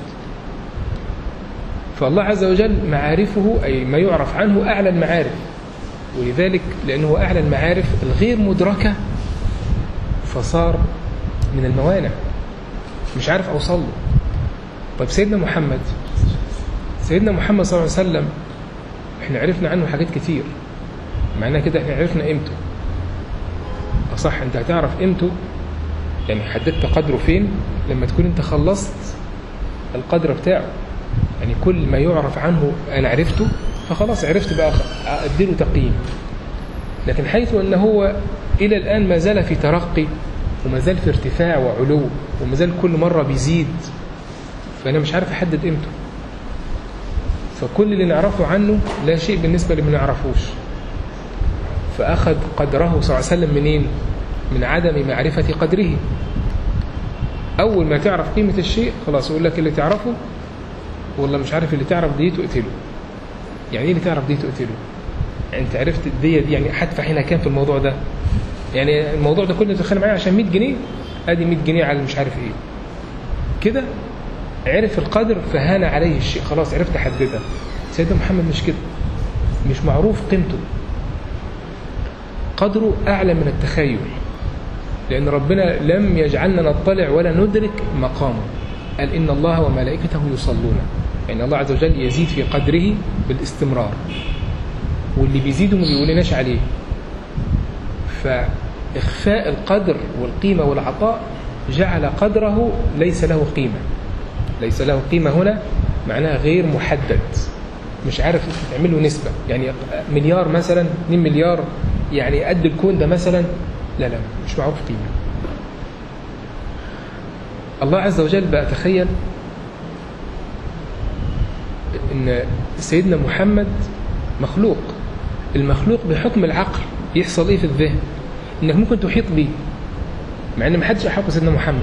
فالله عز وجل معارفه أي ما يعرف عنه أعلى المعارف ولذلك لأنه أعلى المعارف الغير مدركة فصار من الموانع مش عارف أوصل له طيب سيدنا محمد سيدنا محمد صلى الله عليه وسلم احنا عرفنا عنه حاجات كتير معناه كده احنا عرفنا قيمته أصح انت هتعرف قيمته يعني حددت قدره فين لما تكون انت خلصت القدر بتاعه يعني كل ما يعرف عنه أنا عرفته فخلاص عرفت بقى أديله تقييم لكن حيث أنه هو إلى الآن ما زال في ترقي وما زال في ارتفاع وعلو وما زال كل مرة بيزيد فأنا مش عارف أحدد قيمته فكل اللي نعرفه عنه لا شيء بالنسبة لما نعرفوش فأخذ قدره صلى الله عليه وسلم منين من عدم معرفة قدره أول ما تعرف قيمة الشيء خلاص يقول لك اللي تعرفه والله مش عارف اللي تعرف دي تقتله يعني ايه اللي تعرف دي تقتله يعني انت عرفت الدية دي يعني هدفع هنا كام في الموضوع ده يعني الموضوع ده كله تدخل معايا عشان 100 جنيه ادي 100 جنيه على مش عارف ايه كده عرف القدر فهان عليه الشيء خلاص عرفت احددها سيدنا محمد مش كده مش معروف قيمته قدره اعلى من التخيل لان ربنا لم يجعلنا نطلع ولا ندرك مقامه قال ان الله وملائكته يصلون يعني الله عز وجل يزيد في قدره بالاستمرار واللي بيزيده ما بيقولناش عليه فإخفاء القدر والقيمة والعطاء جعل قدره ليس له قيمة ليس له قيمة هنا معناها غير محدد مش عارف تعمل له نسبة يعني مليار مثلا 2 مليار يعني قد الكون ده مثلا لا لا مش معروف قيمة الله عز وجل بقى تخيل ان سيدنا محمد مخلوق المخلوق بحكم العقل يحصل ايه في الذهن انك ممكن تحيط بيه مع ان ما حدش احاط بسيدنا محمد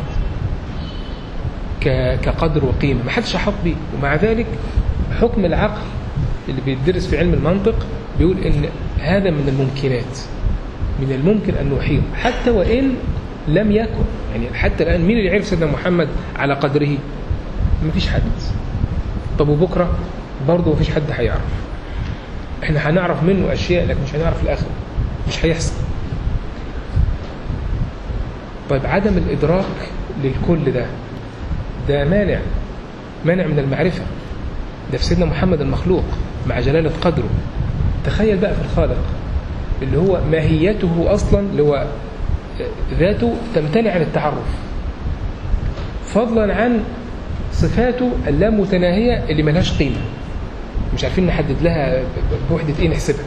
كقدر وقيمه ما حدش احاط بيه ومع ذلك حكم العقل اللي بيدرس في علم المنطق بيقول ان هذا من الممكنات من الممكن ان نحيط حتى وان لم يكن يعني حتى الان مين اللي عرف سيدنا محمد على قدره ما فيش حد طب وبكره برضه ما فيش حد هيعرف احنا هنعرف منه اشياء لكن مش هنعرف الاخر مش هيحصل طيب عدم الإدراك للكل ده ده مانع مانع من المعرفة ده في سيدنا محمد المخلوق مع جلالة قدره تخيل بقى في الخالق اللي هو ماهيته أصلا اللي هو ذاته تمتنع عن التعرف فضلا عن صفاته اللامتناهية اللي ملهاش قيمة مش عارفين نحدد لها بوحدة ايه نحسبها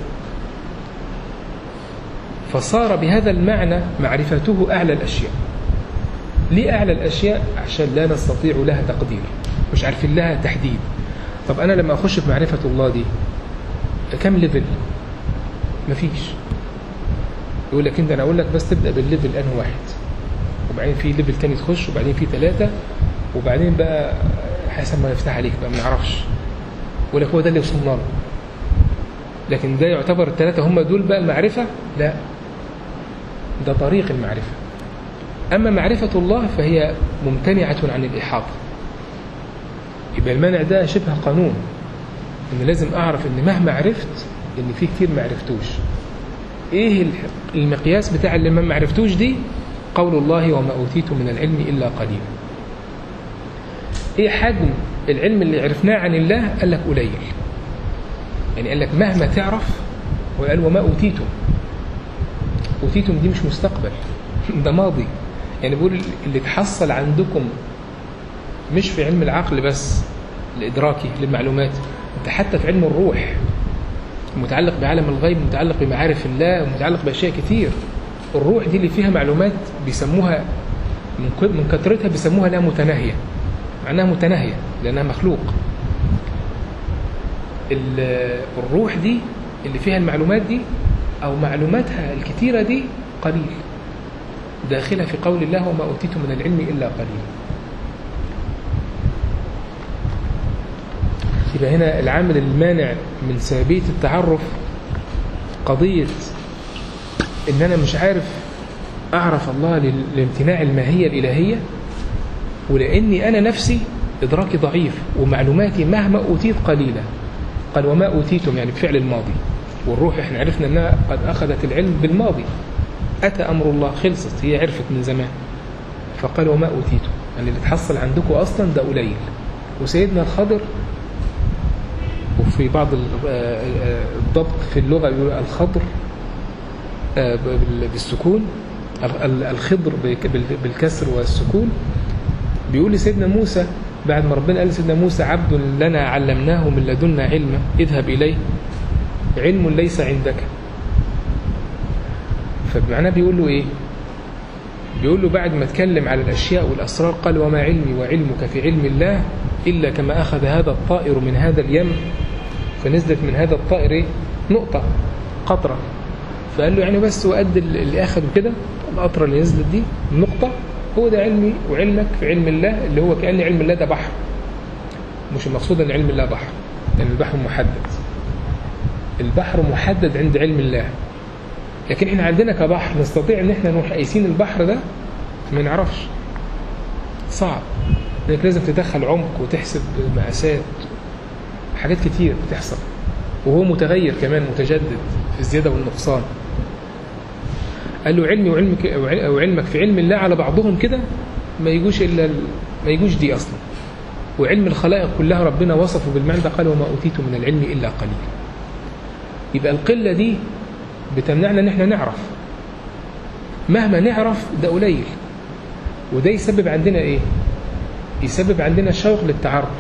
فصار بهذا المعنى معرفته أعلى الأشياء ليه أعلى الأشياء عشان لا نستطيع لها تقدير مش عارفين لها تحديد طب أنا لما أخش في معرفة الله دي كم ليفل مفيش يقول لك انت انا اقول لك بس تبدا بالليفل انه واحد وبعدين في ليفل تاني تخش وبعدين في ثلاثه وبعدين بقى حسب ما يفتح عليك بقى ما نعرفش يقول لك هو ده اللي وصلنا له لكن ده يعتبر الثلاثه هم دول بقى المعرفه لا ده طريق المعرفه اما معرفه الله فهي ممتنعه عن الاحاطه يبقى المانع ده شبه قانون ان لازم اعرف ان مهما عرفت ان في كتير ما عرفتوش ايه المقياس بتاع اللي ما عرفتوش دي قول الله وما اوتيتم من العلم الا قليلا ايه حجم العلم اللي عرفناه عن الله قال لك قليل يعني قال لك مهما تعرف وقال وما اوتيتم اوتيتم دي مش مستقبل ده ماضي يعني بيقول اللي تحصل عندكم مش في علم العقل بس الادراكي للمعلومات انت حتى في علم الروح متعلق بعالم الغيب متعلق بمعارف الله متعلق بأشياء كتير الروح دي اللي فيها معلومات بيسموها من كثرتها بيسموها لا متناهية معناها متناهية لأنها مخلوق الروح دي اللي فيها المعلومات دي أو معلوماتها الكتيرة دي قليل داخلة في قول الله وما أوتيتم من العلم إلا قليل يبقى هنا العامل المانع من سببية التعرف قضية ان انا مش عارف اعرف الله لامتناع الماهية الالهية ولاني انا نفسي ادراكي ضعيف ومعلوماتي مهما اوتيت قليلة قال وما اوتيتم يعني بفعل الماضي والروح احنا عرفنا انها قد اخذت العلم بالماضي اتى امر الله خلصت هي عرفت من زمان فقال وما اوتيتم يعني اللي تحصل عندكم اصلا ده قليل وسيدنا الخضر وفي بعض الضبط في اللغة يقول الخضر بالسكون الخضر بالكسر والسكون بيقول لسيدنا موسى بعد ما ربنا قال لسيدنا موسى عبد لنا علمناه من لدنا علما اذهب إليه علم ليس عندك فبمعناه بيقول له إيه بيقول له بعد ما اتكلم على الأشياء والأسرار قال وما علمي وعلمك في علم الله إلا كما أخذ هذا الطائر من هذا اليم فنزلت من هذا الطائر نقطة قطرة فقال له يعني بس وقد اللي أخذه كده القطرة اللي نزلت دي النقطة هو ده علمي وعلمك في علم الله اللي هو كأن علم الله ده بحر مش المقصود أن علم الله بحر لأن البحر محدد البحر محدد عند علم الله لكن احنا عندنا كبحر نستطيع ان احنا نروح قايسين البحر ده ما نعرفش صعب لانك لازم تدخل عمق وتحسب مقاسات حاجات كتير بتحصل وهو متغير كمان متجدد في الزيادة والنقصان قال له علمي وعلمك وعلمك في علم الله على بعضهم كده ما يجوش إلا ما يجوش دي أصلا وعلم الخلائق كلها ربنا وصفه بالمعنى ده قال وما أوتيت من العلم إلا قليل يبقى القلة دي بتمنعنا ان احنا نعرف مهما نعرف ده قليل وده يسبب عندنا ايه يسبب عندنا شوق للتعرف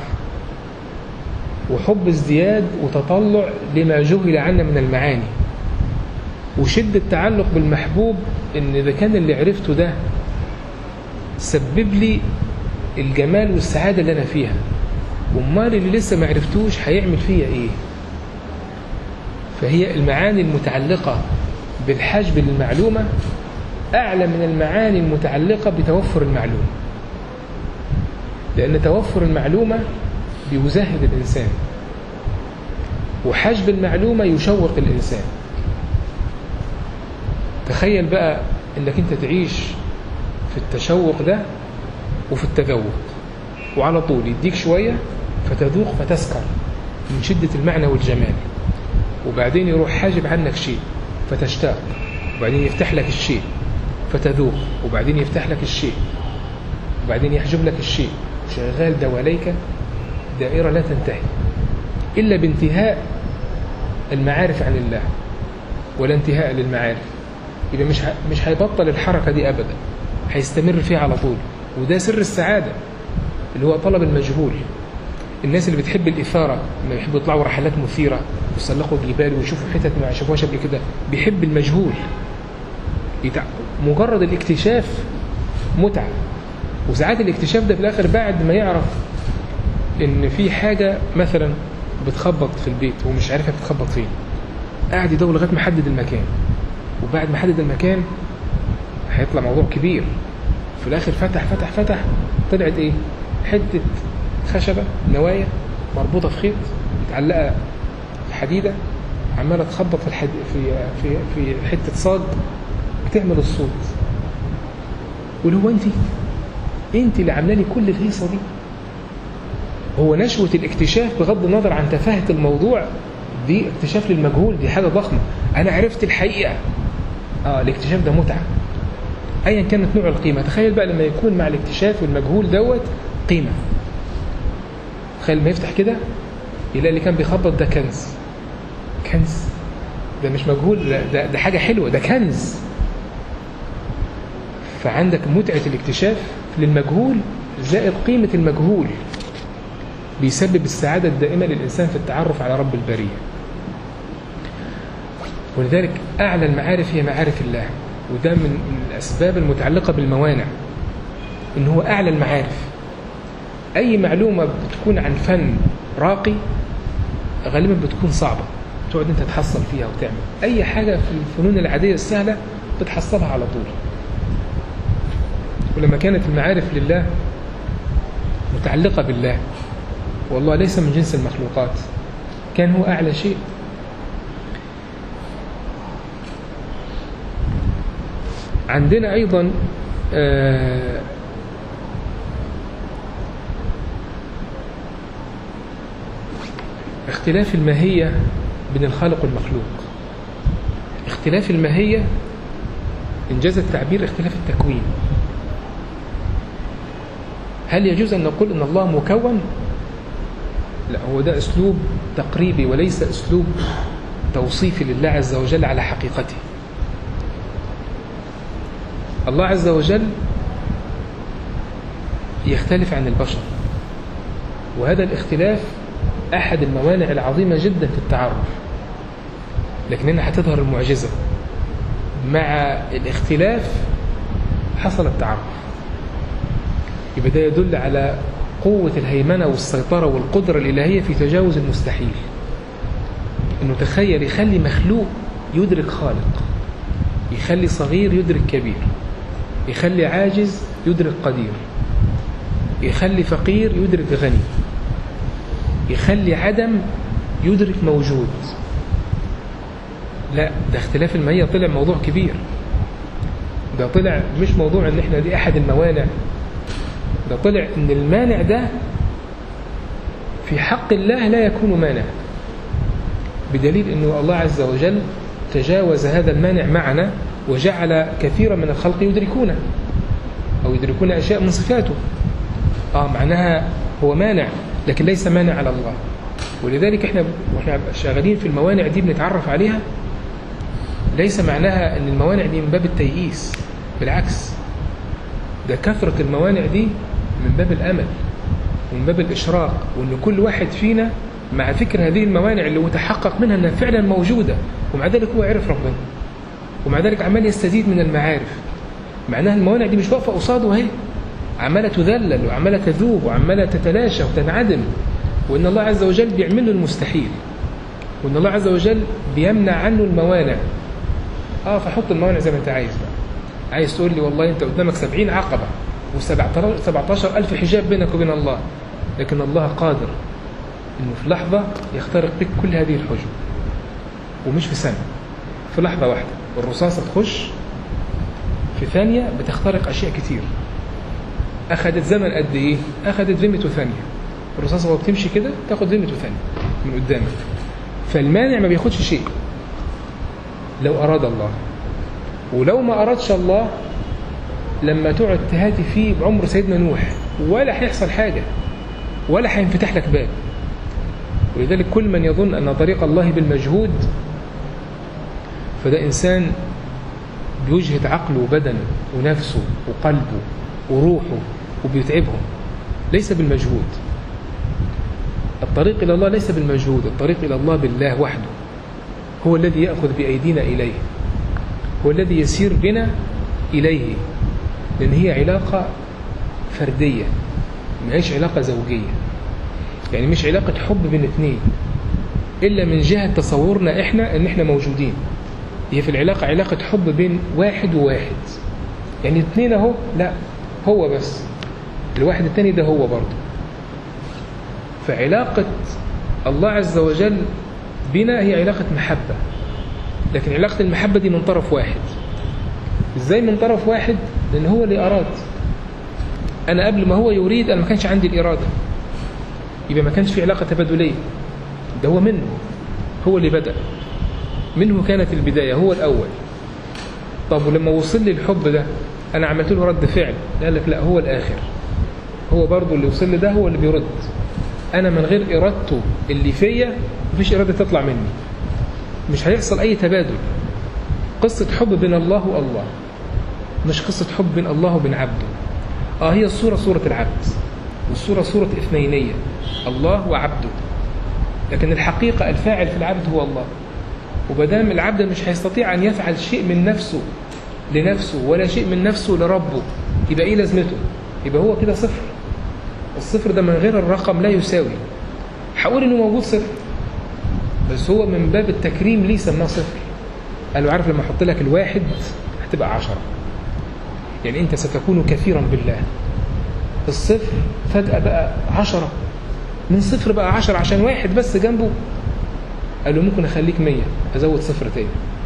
وحب ازدياد وتطلع لما جهل عنا من المعاني وشدة تعلق بالمحبوب ان اذا كان اللي عرفته ده سبب لي الجمال والسعادة اللي انا فيها وامال اللي لسه ما عرفتوش هيعمل فيا ايه فهي المعاني المتعلقة بالحجب للمعلومة أعلى من المعاني المتعلقة بتوفر المعلومة لأن توفر المعلومة بيزهد الإنسان وحجب المعلومة يشوق الإنسان تخيل بقى أنك أنت تعيش في التشوق ده وفي التذوق وعلى طول يديك شوية فتذوق فتسكر من شدة المعنى والجمال وبعدين يروح حاجب عنك شيء فتشتاق وبعدين يفتح لك الشيء فتذوق وبعدين يفتح لك الشيء وبعدين يحجب لك الشيء شغال دواليك دائرة لا تنتهي إلا بانتهاء المعارف عن الله ولا انتهاء للمعارف يبقى مش مش هيبطل الحركة دي أبدا هيستمر فيها على طول وده سر السعادة اللي هو طلب المجهول الناس اللي بتحب الإثارة لما يحبوا يطلعوا رحلات مثيرة ويسلقوا جبال ويشوفوا حتت ما شافوهاش قبل كده بيحب المجهول يتع... مجرد الاكتشاف متعة وساعات الاكتشاف ده في الآخر بعد ما يعرف إن في حاجة مثلا بتخبط في البيت ومش عارفها بتخبط فين قاعد يدور لغاية ما يحدد المكان وبعد ما حدد المكان هيطلع موضوع كبير في الآخر فتح فتح فتح طلعت إيه حتة خشبة نوايا مربوطة في خيط متعلقة في حديدة عمالة تخبط في, الحد... في في في حتة صاج بتعمل الصوت واللي هو انت انت اللي عامله لي كل الهيصة دي هو نشوة الاكتشاف بغض النظر عن تفاهة الموضوع دي اكتشاف للمجهول دي حاجة ضخمة أنا عرفت الحقيقة آه الاكتشاف ده متعة أيا كانت نوع القيمة تخيل بقى لما يكون مع الاكتشاف والمجهول دوت قيمة تخيل ما يفتح كده يلاقي اللي كان بيخبط ده كنز كنز ده مش مجهول ده, ده, ده حاجة حلوة ده كنز فعندك متعة الاكتشاف للمجهول زائد قيمة المجهول بيسبب السعادة الدائمة للإنسان في التعرف على رب البرية ولذلك أعلى المعارف هي معارف الله وده من الأسباب المتعلقة بالموانع إن هو أعلى المعارف أي معلومة بتكون عن فن راقي غالبا بتكون صعبة تقعد أنت تحصل فيها وتعمل أي حاجة في الفنون العادية السهلة بتحصلها على طول ولما كانت المعارف لله متعلقة بالله والله ليس من جنس المخلوقات كان هو أعلى شيء عندنا أيضا آه اختلاف الماهية بين الخالق والمخلوق اختلاف الماهية إنجاز التعبير اختلاف التكوين هل يجوز أن نقول أن الله مكون لا هو ده أسلوب تقريبي وليس أسلوب توصيفي لله عز وجل على حقيقته الله عز وجل يختلف عن البشر وهذا الاختلاف أحد الموانع العظيمة جدا في التعرف لكن هنا هتظهر المعجزة مع الاختلاف حصل التعرف يبقى ده يدل على قوة الهيمنة والسيطرة والقدرة الإلهية في تجاوز المستحيل إنه تخيل يخلي مخلوق يدرك خالق يخلي صغير يدرك كبير يخلي عاجز يدرك قدير يخلي فقير يدرك غني يخلي عدم يدرك موجود لا ده اختلاف المية طلع موضوع كبير ده طلع مش موضوع ان احنا دي احد الموانع ده طلع ان المانع ده في حق الله لا يكون مانع بدليل انه الله عز وجل تجاوز هذا المانع معنا وجعل كثيرا من الخلق يدركونه او يدركون اشياء من صفاته اه معناها هو مانع لكن ليس مانع على الله ولذلك احنا واحنا شغالين في الموانع دي بنتعرف عليها ليس معناها ان الموانع دي من باب التيئيس بالعكس ده كثرة الموانع دي من باب الأمل ومن باب الإشراق وأن كل واحد فينا مع فكر هذه الموانع اللي متحقق منها أنها فعلا موجودة ومع ذلك هو عرف ربنا ومع ذلك عمال يستزيد من المعارف معناها الموانع دي مش واقفة قصاده اهي عمالة تذلل وعمالة تذوب وعمالة تتلاشى وتنعدم وإن الله عز وجل بيعمل له المستحيل وإن الله عز وجل بيمنع عنه الموانع اه فحط الموانع زي ما انت عايز بقى عايز تقول لي والله انت قدامك سبعين عقبة و17 ألف حجاب بينك وبين الله لكن الله قادر انه في لحظة يخترق بك كل هذه الحجب ومش في سنة في لحظة واحدة الرصاصة تخش في ثانية بتخترق أشياء كتير أخذت زمن قد إيه؟ أخذت ذمته ثانية الرصاصة وهو بتمشي كده تاخد ذمته ثانية من قدامك فالمانع ما بياخدش شيء لو أراد الله ولو ما أردش الله لما تقعد تهاتي فيه بعمر سيدنا نوح ولا هيحصل حاجة ولا هينفتح لك باب ولذلك كل من يظن أن طريق الله بالمجهود فده إنسان بيجهد عقله وبدنه ونفسه وقلبه وروحه وبيتعبهم ليس بالمجهود الطريق إلى الله ليس بالمجهود الطريق إلى الله بالله وحده هو الذي يأخذ بأيدينا إليه هو الذي يسير بنا إليه لأن هي علاقة فردية ما هيش علاقة زوجية يعني مش علاقة حب بين اثنين إلا من جهة تصورنا إحنا إن إحنا موجودين هي في العلاقة علاقة حب بين واحد وواحد يعني اثنين أهو لا هو بس الواحد التاني ده هو برضه فعلاقة الله عز وجل بنا هي علاقة محبة لكن علاقة المحبة دي من طرف واحد ازاي من طرف واحد لان هو اللي اراد انا قبل ما هو يريد انا ما كانش عندي الاراده يبقى ما كانش في علاقه تبادليه ده هو منه هو اللي بدا منه كانت البدايه هو الاول طب ولما وصل لي الحب ده انا عملت له رد فعل قال لك لا هو الاخر هو برضه اللي وصل لي ده هو اللي بيرد انا من غير ارادته اللي فيا مفيش اراده تطلع مني مش هيحصل اي تبادل قصة حب بين الله والله مش قصة حب بين الله وبين عبده آه هي الصورة صورة العبد والصورة صورة اثنينية الله وعبده لكن الحقيقة الفاعل في العبد هو الله وبدام العبد مش هيستطيع أن يفعل شيء من نفسه لنفسه ولا شيء من نفسه لربه يبقى إيه لازمته يبقى هو كده صفر الصفر ده من غير الرقم لا يساوي هقول إنه موجود صفر بس هو من باب التكريم ليه سماه صفر قال له عارف لما احط لك الواحد هتبقى عشرة يعني انت ستكون كثيرا بالله الصفر فجأة بقى عشرة من صفر بقى عشرة عشان واحد بس جنبه قال له ممكن اخليك مية ازود صفر تاني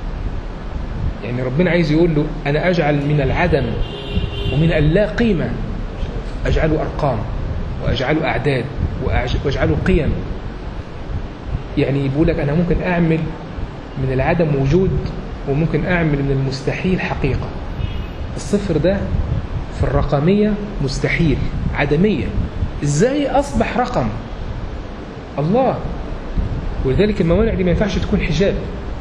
يعني ربنا عايز يقول له انا اجعل من العدم ومن اللا قيمة اجعله ارقام واجعله اعداد واجعله قيم يعني بيقول لك انا ممكن اعمل من العدم وجود وممكن أعمل من المستحيل حقيقة الصفر ده في الرقمية مستحيل عدمية إزاي أصبح رقم الله ولذلك الموانع دي ما ينفعش تكون حجاب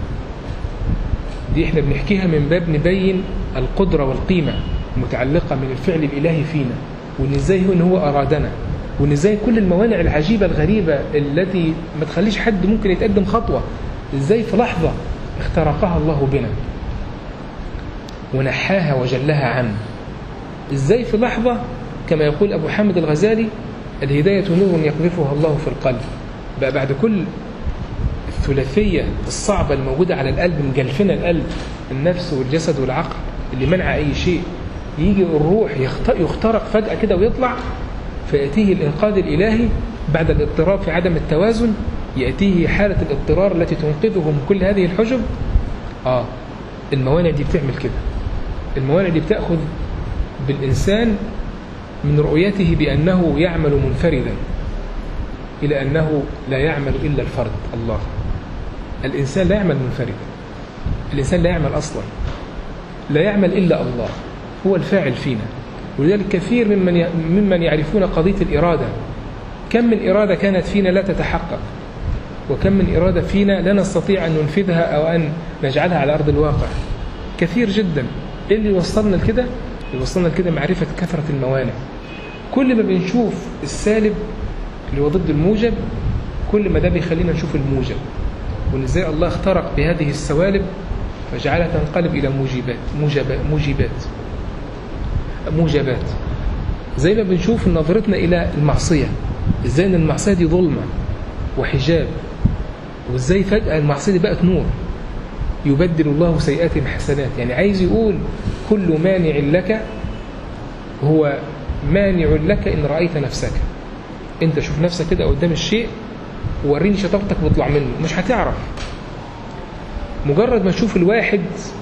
دي احنا بنحكيها من باب نبين القدرة والقيمة المتعلقة من الفعل الإلهي فينا وإن إزاي هو إن هو أرادنا وإن إزاي كل الموانع العجيبة الغريبة التي ما تخليش حد ممكن يتقدم خطوة ازاي في لحظة اخترقها الله بنا ونحاها وجلها عنه ازاي في لحظة كما يقول أبو حامد الغزالي الهداية نور يقذفها الله في القلب بقى بعد كل الثلاثية الصعبة الموجودة على القلب مجلفنا القلب النفس والجسد والعقل اللي منع أي شيء يجي الروح يخترق فجأة كده ويطلع فيأتيه الإنقاذ الإلهي بعد الاضطراب في عدم التوازن يأتيه حالة الاضطرار التي تنقذه من كل هذه الحجب آه الموانع دي بتعمل كده الموانع دي بتأخذ بالإنسان من رؤيته بأنه يعمل منفردا إلى أنه لا يعمل إلا الفرد الله الإنسان لا يعمل منفردا الإنسان لا يعمل أصلا لا يعمل إلا الله هو الفاعل فينا ولذلك كثير ممن ممن يعرفون قضية الإرادة كم من إرادة كانت فينا لا تتحقق وكم من إرادة فينا لا نستطيع أن ننفذها أو أن نجعلها على أرض الواقع كثير جدا إيه اللي وصلنا لكده اللي وصلنا لكده معرفة كثرة الموانع كل ما بنشوف السالب اللي هو ضد الموجب كل ما ده بيخلينا نشوف الموجب وان ازاي الله اخترق بهذه السوالب فجعلها تنقلب الى موجبات موجبات موجبات موجبات زي ما بنشوف نظرتنا الى المعصيه ازاي ان المعصيه دي ظلمه وحجاب وازاي فجاه المعصيه دي بقت نور يبدل الله سيئاتهم حسنات يعني عايز يقول كل مانع لك هو مانع لك ان رايت نفسك انت شوف نفسك كده قدام الشيء ووريني شطارتك واطلع منه مش هتعرف مجرد ما تشوف الواحد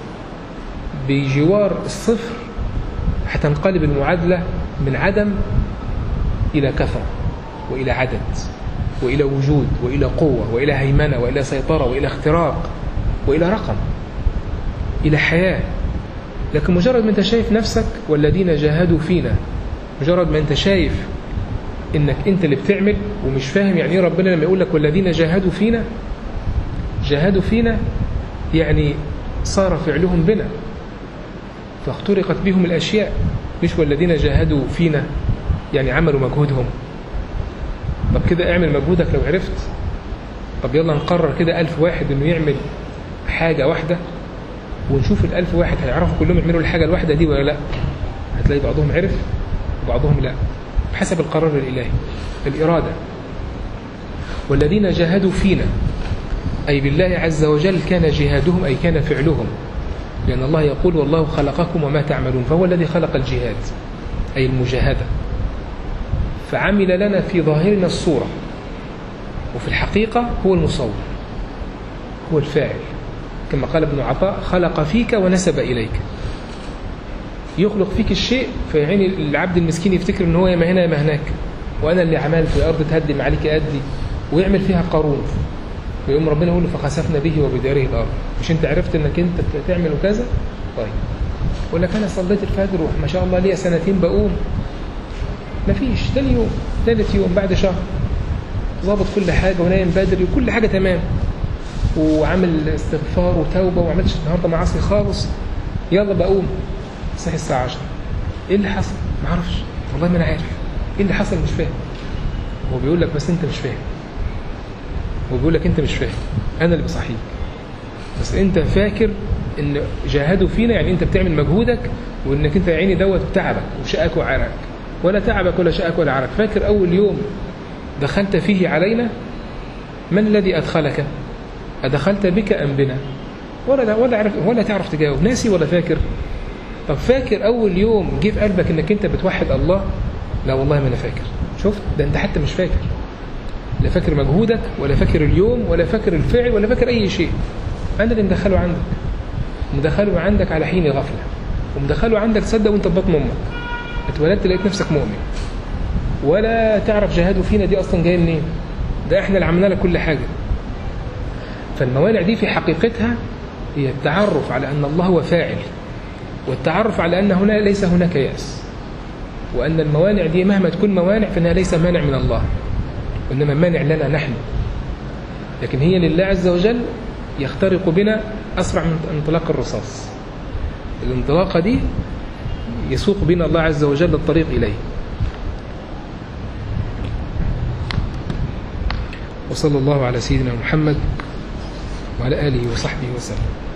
بجوار الصفر هتنقلب المعادلة من عدم إلى كثرة وإلى عدد وإلى وجود وإلى قوة وإلى هيمنة وإلى سيطرة وإلى اختراق وإلى رقم إلى حياة لكن مجرد ما انت شايف نفسك والذين جاهدوا فينا مجرد ما انت شايف انك انت اللي بتعمل ومش فاهم يعني ايه ربنا لما يقول لك والذين جاهدوا فينا جاهدوا فينا يعني صار فعلهم بنا فاخترقت بهم الاشياء مش والذين جاهدوا فينا يعني عملوا مجهودهم طب كده اعمل مجهودك لو عرفت طب يلا نقرر كده ألف واحد انه يعمل حاجة واحدة ونشوف الألف واحد هيعرفوا كلهم يعملوا الحاجة الواحدة دي ولا لا هتلاقي بعضهم عرف وبعضهم لا بحسب القرار الإلهي الإرادة والذين جاهدوا فينا أي بالله عز وجل كان جهادهم أي كان فعلهم لأن الله يقول والله خلقكم وما تعملون فهو الذي خلق الجهاد أي المجاهدة فعمل لنا في ظاهرنا الصورة وفي الحقيقة هو المصور هو الفاعل كما قال ابن عطاء خلق فيك ونسب إليك يخلق فيك الشيء فيعني العبد المسكين يفتكر ان هو يا ما هنا يا ما هناك وانا اللي عملت الارض تهدم عليك ادي ويعمل فيها قارون ويقوم ربنا يقول له فخسفنا به وبداره الارض مش انت عرفت انك انت تعمل كذا طيب يقول لك انا صليت الفجر وما شاء الله ليا سنتين بقوم مفيش تاني يوم ثالث يوم بعد شهر ظابط كل حاجه ونايم بدري وكل حاجه تمام وعامل استغفار وتوبه وما عملتش النهارده معاصي خالص يلا بقوم صحي الساعه 10 ايه اللي حصل؟ ما اعرفش والله ما انا عارف ايه اللي حصل مش فاهم هو بيقول لك بس انت مش فاهم هو بيقول لك انت مش فاهم انا اللي بصحيك بس انت فاكر ان جاهدوا فينا يعني انت بتعمل مجهودك وانك انت يا عيني دوت تعبك وشقك وعرقك ولا تعبك ولا شقك ولا عرق فاكر اول يوم دخلت فيه علينا من الذي ادخلك ادخلت بك ام بنا ولا ولا عرف ولا تعرف تجاوب ناسي ولا فاكر طب فاكر اول يوم جه في قلبك انك انت بتوحد الله لا والله ما انا فاكر شفت ده انت حتى مش فاكر لا فاكر مجهودك ولا فاكر اليوم ولا فاكر الفعل ولا فاكر اي شيء انا اللي مدخله عندك مدخله عندك على حين غفله ومدخله عندك تصدق وانت في بطن امك اتولدت لقيت نفسك مؤمن ولا تعرف جهاده فينا دي اصلا جايه منين ده احنا اللي عملنا لك كل حاجه فالموانع دي في حقيقتها هي التعرف على ان الله هو فاعل والتعرف على ان هنا ليس هناك ياس وان الموانع دي مهما تكون موانع فانها ليس مانع من الله وانما مانع لنا نحن لكن هي لله عز وجل يخترق بنا اسرع من انطلاق الرصاص الانطلاقه دي يسوق بنا الله عز وجل الطريق اليه وصلى الله على سيدنا محمد وعلى اله وصحبه وسلم